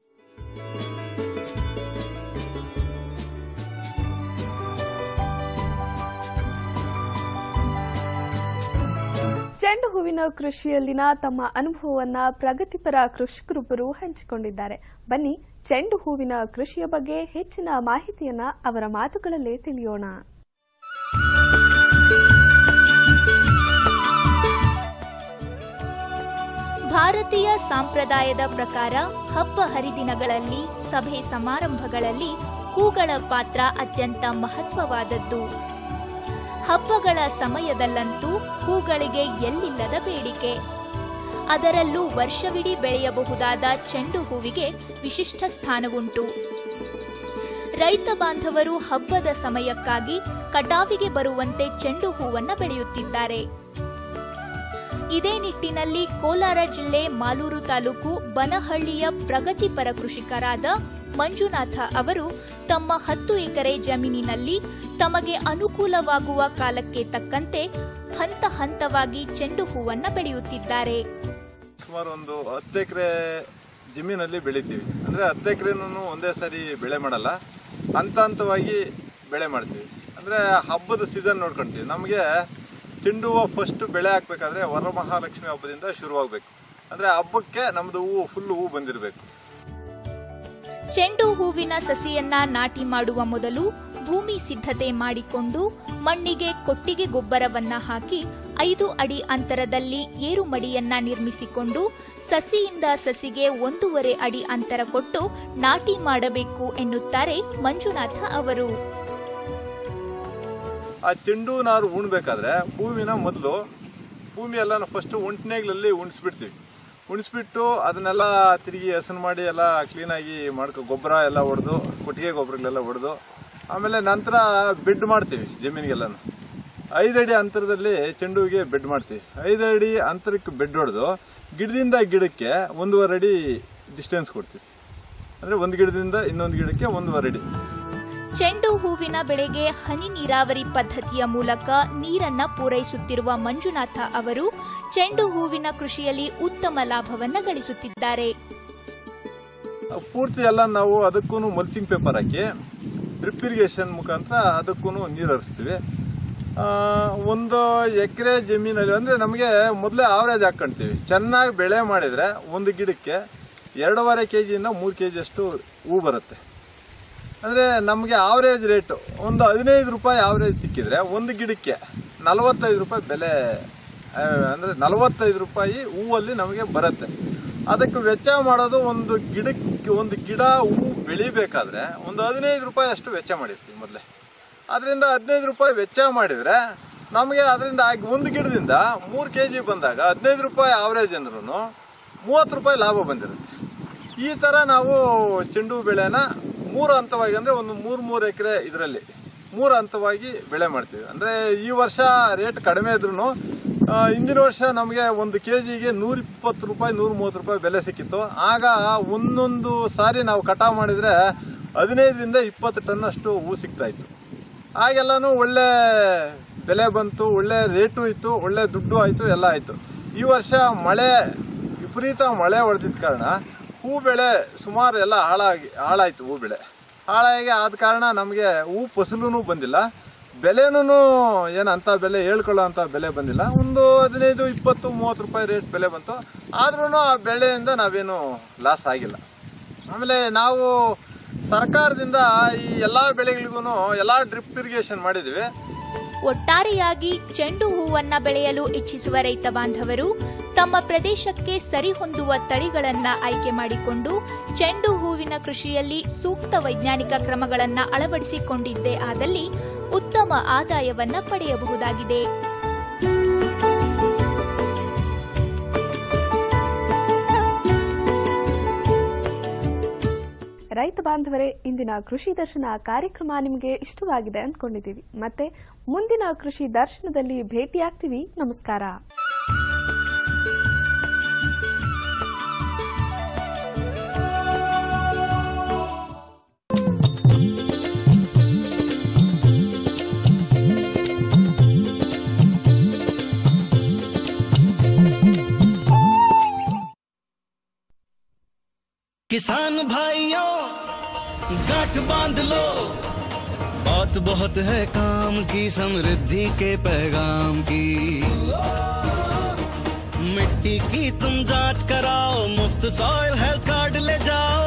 ಚೆಂಡು ಹೂವಿನ ಕೃಷಿಯಲ್ಲಿನ ತಮ್ಮ ಅನುಭವವನ್ನ ಪ್ರಗತಿಪರ ಕೃಷಿಕರೊಬ್ಬರು ಹಂಚಿಕೊಂಡಿದ್ದಾರೆ ಬನ್ನಿ ಚೆಂಡು ಹೂವಿನ ಕೃಷಿಯ ಬಗ್ಗೆ ಹೆಚ್ಚಿನ ಮಾಹಿತಿಯನ್ನ ಅವರ ಮಾತುಗಳಲ್ಲೇ ತಿಳಿಯೋಣ ಭಾರತೀಯ ಸಂಪ್ರದಾಯದ ಪ್ರಕಾರ ಹಬ್ಬ ಹರಿದಿನಗಳಲ್ಲಿ ಸಭೆ ಸಮಾರಂಭಗಳಲ್ಲಿ ಹೂಗಳ ಪಾತ್ರ ಅತ್ಯಂತ ಮಹತ್ವವಾದದ್ದು ಹಬ್ಬಗಳ ಸಮಯದಲ್ಲಂತೂ ಹೂಗಳಿಗೆ ಎಲ್ಲಿಲ್ಲದ ಬೇಡಿಕೆ ಅದರಲ್ಲೂ ವರ್ಷವಿಡೀ ಬೆಳೆಯಬಹುದಾದ ಚೆಂಡು ಹೂವಿಗೆ ವಿಶಿಷ್ಟ ಸ್ಥಾನವುಂಟು ರೈತ ಬಾಂಧವರು ಹಬ್ಬದ ಸಮಯಕ್ಕಾಗಿ ಕಟಾವಿಗೆ ಬರುವಂತೆ ಚೆಂಡು ಹೂವನ್ನ ಬೆಳೆಯುತ್ತಿದ್ದಾರೆ ಇದೇ ನಿಟ್ಟಿನಲ್ಲಿ ಕೋಲಾರ ಜಿಲ್ಲೆ ಮಾಲೂರು ತಾಲೂಕು ಬನಹಳ್ಳಿಯ ಪ್ರಗತಿಪರ ಕೃಷಿಕರಾದ ಮಂಜುನಾಥ ಅವರು ತಮ್ಮ ಹತ್ತು ಎಕರೆ ಜಮೀನಿನಲ್ಲಿ ತಮಗೆ ಅನುಕೂಲವಾಗುವ ಕಾಲಕ್ಕೆ ತಕ್ಕಂತೆ ಹಂತ ಹಂತವಾಗಿ ಚೆಂಡು ಹೂವನ್ನ ಬೆಳೆಯುತ್ತಿದ್ದಾರೆ ಸುಮಾರು ಒಂದು ಹತ್ತು ಎಕರೆ ಜಮೀನಲ್ಲಿ ಬೆಳಿತೀವಿ ಅಂದ್ರೆ ಹತ್ತು ಎಕರೆನೂ ಒಂದೇ ಸಾರಿ ಬೆಳೆ ಮಾಡಲ್ಲ ಹಂತ ಹಂತವಾಗಿ ಬೆಳೆ ಮಾಡ್ತೀವಿ ಅಂದ್ರೆ ಹಬ್ಬದ ಸೀಸನ್ ನೋಡ್ಕೊಂತೀವಿ ನಮಗೆ ಚೆಂಡು ಹೂವು ಫಸ್ಟ್ ಬೆಳೆ ಹಾಕ್ಬೇಕಾದ್ರೆ ವರಮಹಾಲಕ್ಷ್ಮಿ ಹಬ್ಬದಿಂದ ಶುರುವಾಗಬೇಕು ಅಂದ್ರೆ ಹಬ್ಬಕ್ಕೆ ನಮ್ದು ಹೂವು ಫುಲ್ ಹೂವು ಬಂದಿರಬೇಕು ಚೆಂಡು ಹೂವಿನ ಸಸಿಯನ್ನ ನಾಟಿ ಮಾಡುವ ಮೊದಲು ಭೂಮಿ ಸಿದ್ಧತೆ ಮಾಡಿಕೊಂಡು ಮಣ್ಣಿಗೆ ಕೊಟ್ಟಿಗೆ ಗೊಬ್ಬರವನ್ನ ಹಾಕಿ ಐದು ಅಡಿ ಅಂತರದಲ್ಲಿ ಏರುಮಡಿಯನ್ನ ನಿರ್ಮಿಸಿಕೊಂಡು ಸಸಿಯಿಂದ ಸಸಿಗೆ ಒಂದೂವರೆ ಅಡಿ ಅಂತರ ಕೊಟ್ಟು ನಾಟಿ ಮಾಡಬೇಕು ಎನ್ನುತ್ತಾರೆ ಮಂಜುನಾಥ ಅವರು ಆ ಚೆಂಡು ನಾರು ಉಣ್ಬೇಕಾದ್ರೆ ಹೂವಿನ ಮೊದಲು ಭೂಮಿ ಎಲ್ಲ ಫಸ್ಟ್ ಒಂಟ್ನೇಗ್ಲಲ್ಲಿ ಉಣಿಸ್ಬಿಡ್ತೀವಿ ಉಣಿಸ್ಬಿಟ್ಟು ಅದನ್ನೆಲ್ಲ ತಿರುಗಿ ಹಸನ್ ಮಾಡಿ ಎಲ್ಲ ಕ್ಲೀನಾಗಿ ಮಾಡ್ಕೊ ಗೊಬ್ಬರ ಎಲ್ಲ ಹೊಡೆದು ಕೊಟ್ಟಿಗೆ ಗೊಬ್ಬರಗಳೆಲ್ಲ ಹೊಡೆದು ಆಮೇಲೆ ನಂತರ ಬೆಡ್ ಮಾಡ್ತೀವಿ ಜಮೀನಿಗೆಲ್ಲನು ಐದಡಿ ಅಂತರದಲ್ಲಿ ಚೆಂಡುವಿಗೆ ಬೆಡ್ ಮಾಡ್ತೀವಿ ಐದಡಿ ಅಂತರಕ್ಕೆ ಬೆಡ್ ಹೊಡೆದು ಗಿಡದಿಂದ ಗಿಡಕ್ಕೆ ಒಂದೂವರೆ ಅಡಿ ಡಿಸ್ಟೆನ್ಸ್ ಕೊಡ್ತೀವಿ ಅಂದ್ರೆ ಒಂದು ಗಿಡದಿಂದ ಇನ್ನೊಂದು ಗಿಡಕ್ಕೆ ಒಂದೂವರೆ ಅಡಿ ಚೆಂಡು ಹೂವಿನ ಬೆಳೆಗೆ ಹನಿ ನೀರಾವರಿ ಪದ್ಧತಿಯ ಮೂಲಕ ನೀರನ್ನ ಪೂರೈಸುತ್ತಿರುವ ಮಂಜುನಾಥ ಅವರು ಚೆಂಡು ಹೂವಿನ ಕೃಷಿಯಲ್ಲಿ ಉತ್ತಮ ಲಾಭವನ್ನ ಗಳಿಸುತ್ತಿದ್ದಾರೆ ಪೂರ್ತಿ ಎಲ್ಲ ನಾವು ಅದಕ್ಕೂ ಮಲ್ಚಿಂಗ್ ಪೇಪರ್ ಹಾಕಿ ಡ್ರಿಪ್ ಇರಿಗೇಷನ್ ಮುಖಾಂತರ ಅದಕ್ಕೂ ನೀರು ಹರಿಸ್ತೀವಿ ಆ, ಒಂದು ಎಕರೆ ಜಮೀನಲ್ಲಿ ಅಂದ್ರೆ ನಮಗೆ ಮೊದಲೇ ಆವರೇಜ್ ಹಾಕೊಂತೀವಿ ಚೆನ್ನಾಗಿ ಬೆಳೆ ಮಾಡಿದ್ರೆ ಒಂದು ಗಿಡಕ್ಕೆ ಎರಡೂವರೆ ಕೆ ಜಿಯಿಂದ ಮೂರು ಕೆ ಅಷ್ಟು ಹೂ ಬರುತ್ತೆ ಅಂದ್ರೆ ನಮಗೆ ಆವರೇಜ್ ರೇಟ್ ಒಂದು ಹದಿನೈದು ರೂಪಾಯಿ ಆವರೇಜ್ ಸಿಕ್ಕಿದ್ರೆ ಒಂದು ಗಿಡಕ್ಕೆ ನಲವತ್ತೈದು ರೂಪಾಯಿ ಬೆಲೆ ಆ, ಅಂದ್ರೆ ನಲವತ್ತೈದು ರೂಪಾಯಿ ಹೂವಲ್ಲಿ ನಮಗೆ ಬರುತ್ತೆ ಅದಕ್ಕೆ ವೆಚ್ಚ ಮಾಡೋದು ಒಂದು ಗಿಡಕ್ಕೆ ಒಂದು ಗಿಡ ಹೂ ಬೆಳಿಬೇಕಾದ್ರೆ ಒಂದು ಹದಿನೈದು ರೂಪಾಯಿ ಅಷ್ಟು ವೆಚ್ಚ ಮಾಡಿರ್ತೀವಿ ಮೊದಲೇ ಅದರಿಂದ ಹದಿನೈದು ರೂಪಾಯಿ ವೆಚ್ಚ ಮಾಡಿದ್ರೆ ನಮಗೆ ಅದರಿಂದ ಆಗಿ ಒಂದು ಗಿಡದಿಂದ ಮೂರು ಕೆ ಜಿ ಬಂದಾಗ ಹದಿನೈದು ರೂಪಾಯಿ ಆವರೇಜ್ ಅಂದ್ರೂ ಮೂವತ್ತು ರೂಪಾಯಿ ಲಾಭ ಬಂದಿರುತ್ತೆ ಈ ಥರ ನಾವು ಚೆಂಡು ಹೂ ಬೆಳೆನ ಮೂರು ಹಂತವಾಗಿ ಅಂದರೆ ಒಂದು ಮೂರು ಮೂರು ಎಕರೆ ಇದರಲ್ಲಿ ಮೂರು ಹಂತವಾಗಿ ಬೆಳೆ ಮಾಡ್ತೀವಿ ಅಂದರೆ ಈ ವರ್ಷ ರೇಟ್ ಕಡಿಮೆ ಇದ್ರೂ ಹಿಂದಿನ ವರ್ಷ ನಮಗೆ ಒಂದು ಕೆ ಜಿಗೆ ನೂರ ಇಪ್ಪತ್ತು ರೂಪಾಯಿ ನೂರ ಮೂವತ್ತು ರೂಪಾಯಿ ಬೆಲೆ ಸಿಕ್ಕಿತ್ತು ಆಗ ಒಂದೊಂದು ಸಾರಿ ನಾವು ಕಟಾವು ಮಾಡಿದರೆ ಹದಿನೈದರಿಂದ ಇಪ್ಪತ್ತು ಟನ್ ಅಷ್ಟು ಹೂ ಸಿಗ್ತಾ ಇತ್ತು ಆಗೆಲ್ಲನೂ ಒಳ್ಳೆ ಬೆಲೆ ಬಂತು ಒಳ್ಳೆ ರೇಟು ಇತ್ತು ಒಳ್ಳೆ ದುಡ್ಡು ಆಯಿತು ಎಲ್ಲ ಆಯಿತು ಈ ವರ್ಷ ಮಳೆ ವಿಪರೀತ ಮಳೆ ಹೊಡೆದಿದ್ದ ಕಾರಣ ಹೂ ಬೆಳೆ ಸುಮಾರು ಎಲ್ಲ ಹಾಳಾಗಿ ಹಾಳಾಯಿತು ಹೂ ಬೆಳೆ ಹಾಳಾಗಿ ಆದ ಕಾರಣ ನಮಗೆ ಹೂ ಫಸಲೂ ಬಂದಿಲ್ಲ ಬೆಲೆನೂ ಏನು ಅಂಥ ಬೆಲೆ ಹೇಳ್ಕೊಳ್ಳೋ ಅಂಥ ಬೆಲೆ ಬಂದಿಲ್ಲ ಒಂದು ಹದಿನೈದು ಇಪ್ಪತ್ತು ಮೂವತ್ತು ರೂಪಾಯಿ ರೇಟ್ ಬೆಲೆ ಬಂತು ಆದ್ರೂ ಆ ಬೆಳೆಯಿಂದ ನಾವೇನು ಲಾಸ್ ಆಗಿಲ್ಲ ಆಮೇಲೆ ನಾವು ಸರ್ಕಾರದಿಂದ ಈ ಎಲ್ಲ ಬೆಳೆಗಳಿಗೂ ಎಲ್ಲ ಡ್ರಿಪ್ ಇರಿಗೇಷನ್ ಮಾಡಿದ್ವಿ ಒಟ್ಟಾರೆಯಾಗಿ ಚೆಂಡು ಹೂವನ್ನ ಬೆಳೆಯಲು ಇಚ್ಛಿಸುವ ರೈತ ಬಾಂಧವರು ತಮ್ಮ ಪ್ರದೇಶಕ್ಕೆ ಸರಿಹೊಂದುವ ತಳಿಗಳನ್ನ ಆಯ್ಕೆ ಮಾಡಿಕೊಂಡು ಚೆಂಡು ಹೂವಿನ ಕೃಷಿಯಲ್ಲಿ ಸೂಕ್ತ ವೈಜ್ಞಾನಿಕ ಕ್ರಮಗಳನ್ನ ಅಳವಡಿಸಿಕೊಂಡಿದ್ದೇ ಆದಲ್ಲಿ ಉತ್ತಮ ಆದಾಯವನ್ನ ಪಡೆಯಬಹುದಾಗಿದೆ ರೈತ ಬಾಂಧವರೇ ಇಂದಿನ ಕೃಷಿ ದರ್ಶನ ಕಾರ್ಯಕ್ರಮ ನಿಮಗೆ ಇಷ್ಟವಾಗಿದೆ ಅಂದ್ಕೊಂಡಿದ್ದೀವಿ ಮತ್ತೆ ಮುಂದಿನ ಕೃಷಿ ದರ್ಶನದಲ್ಲಿ ಭೇಟಿಯಾಗ್ತೀವಿ ನಮಸ್ಕಾರ किसान भाइयों गांठ बांध लो बात बहुत है काम की समृद्धि के पैगाम की मिट्टी की तुम जांच कराओ मुफ्त सॉइल हेल्थ कार्ड ले जाओ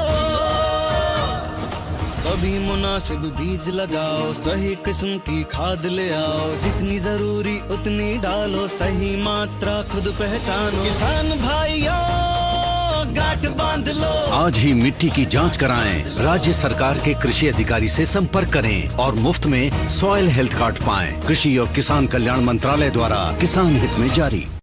कभी मुनासिब बीज लगाओ सही किस्म की खाद ले आओ जितनी जरूरी उतनी डालो सही मात्रा खुद पहचानो किसान भाइयों गांठ बांध लो आज ही मिट्टी की जांच कराएं राज्य सरकार के कृषि अधिकारी से संपर्क करें और मुफ्त में सॉइल हेल्थ कार्ड पाएं कृषि और किसान कल्याण मंत्रालय द्वारा किसान हित में जारी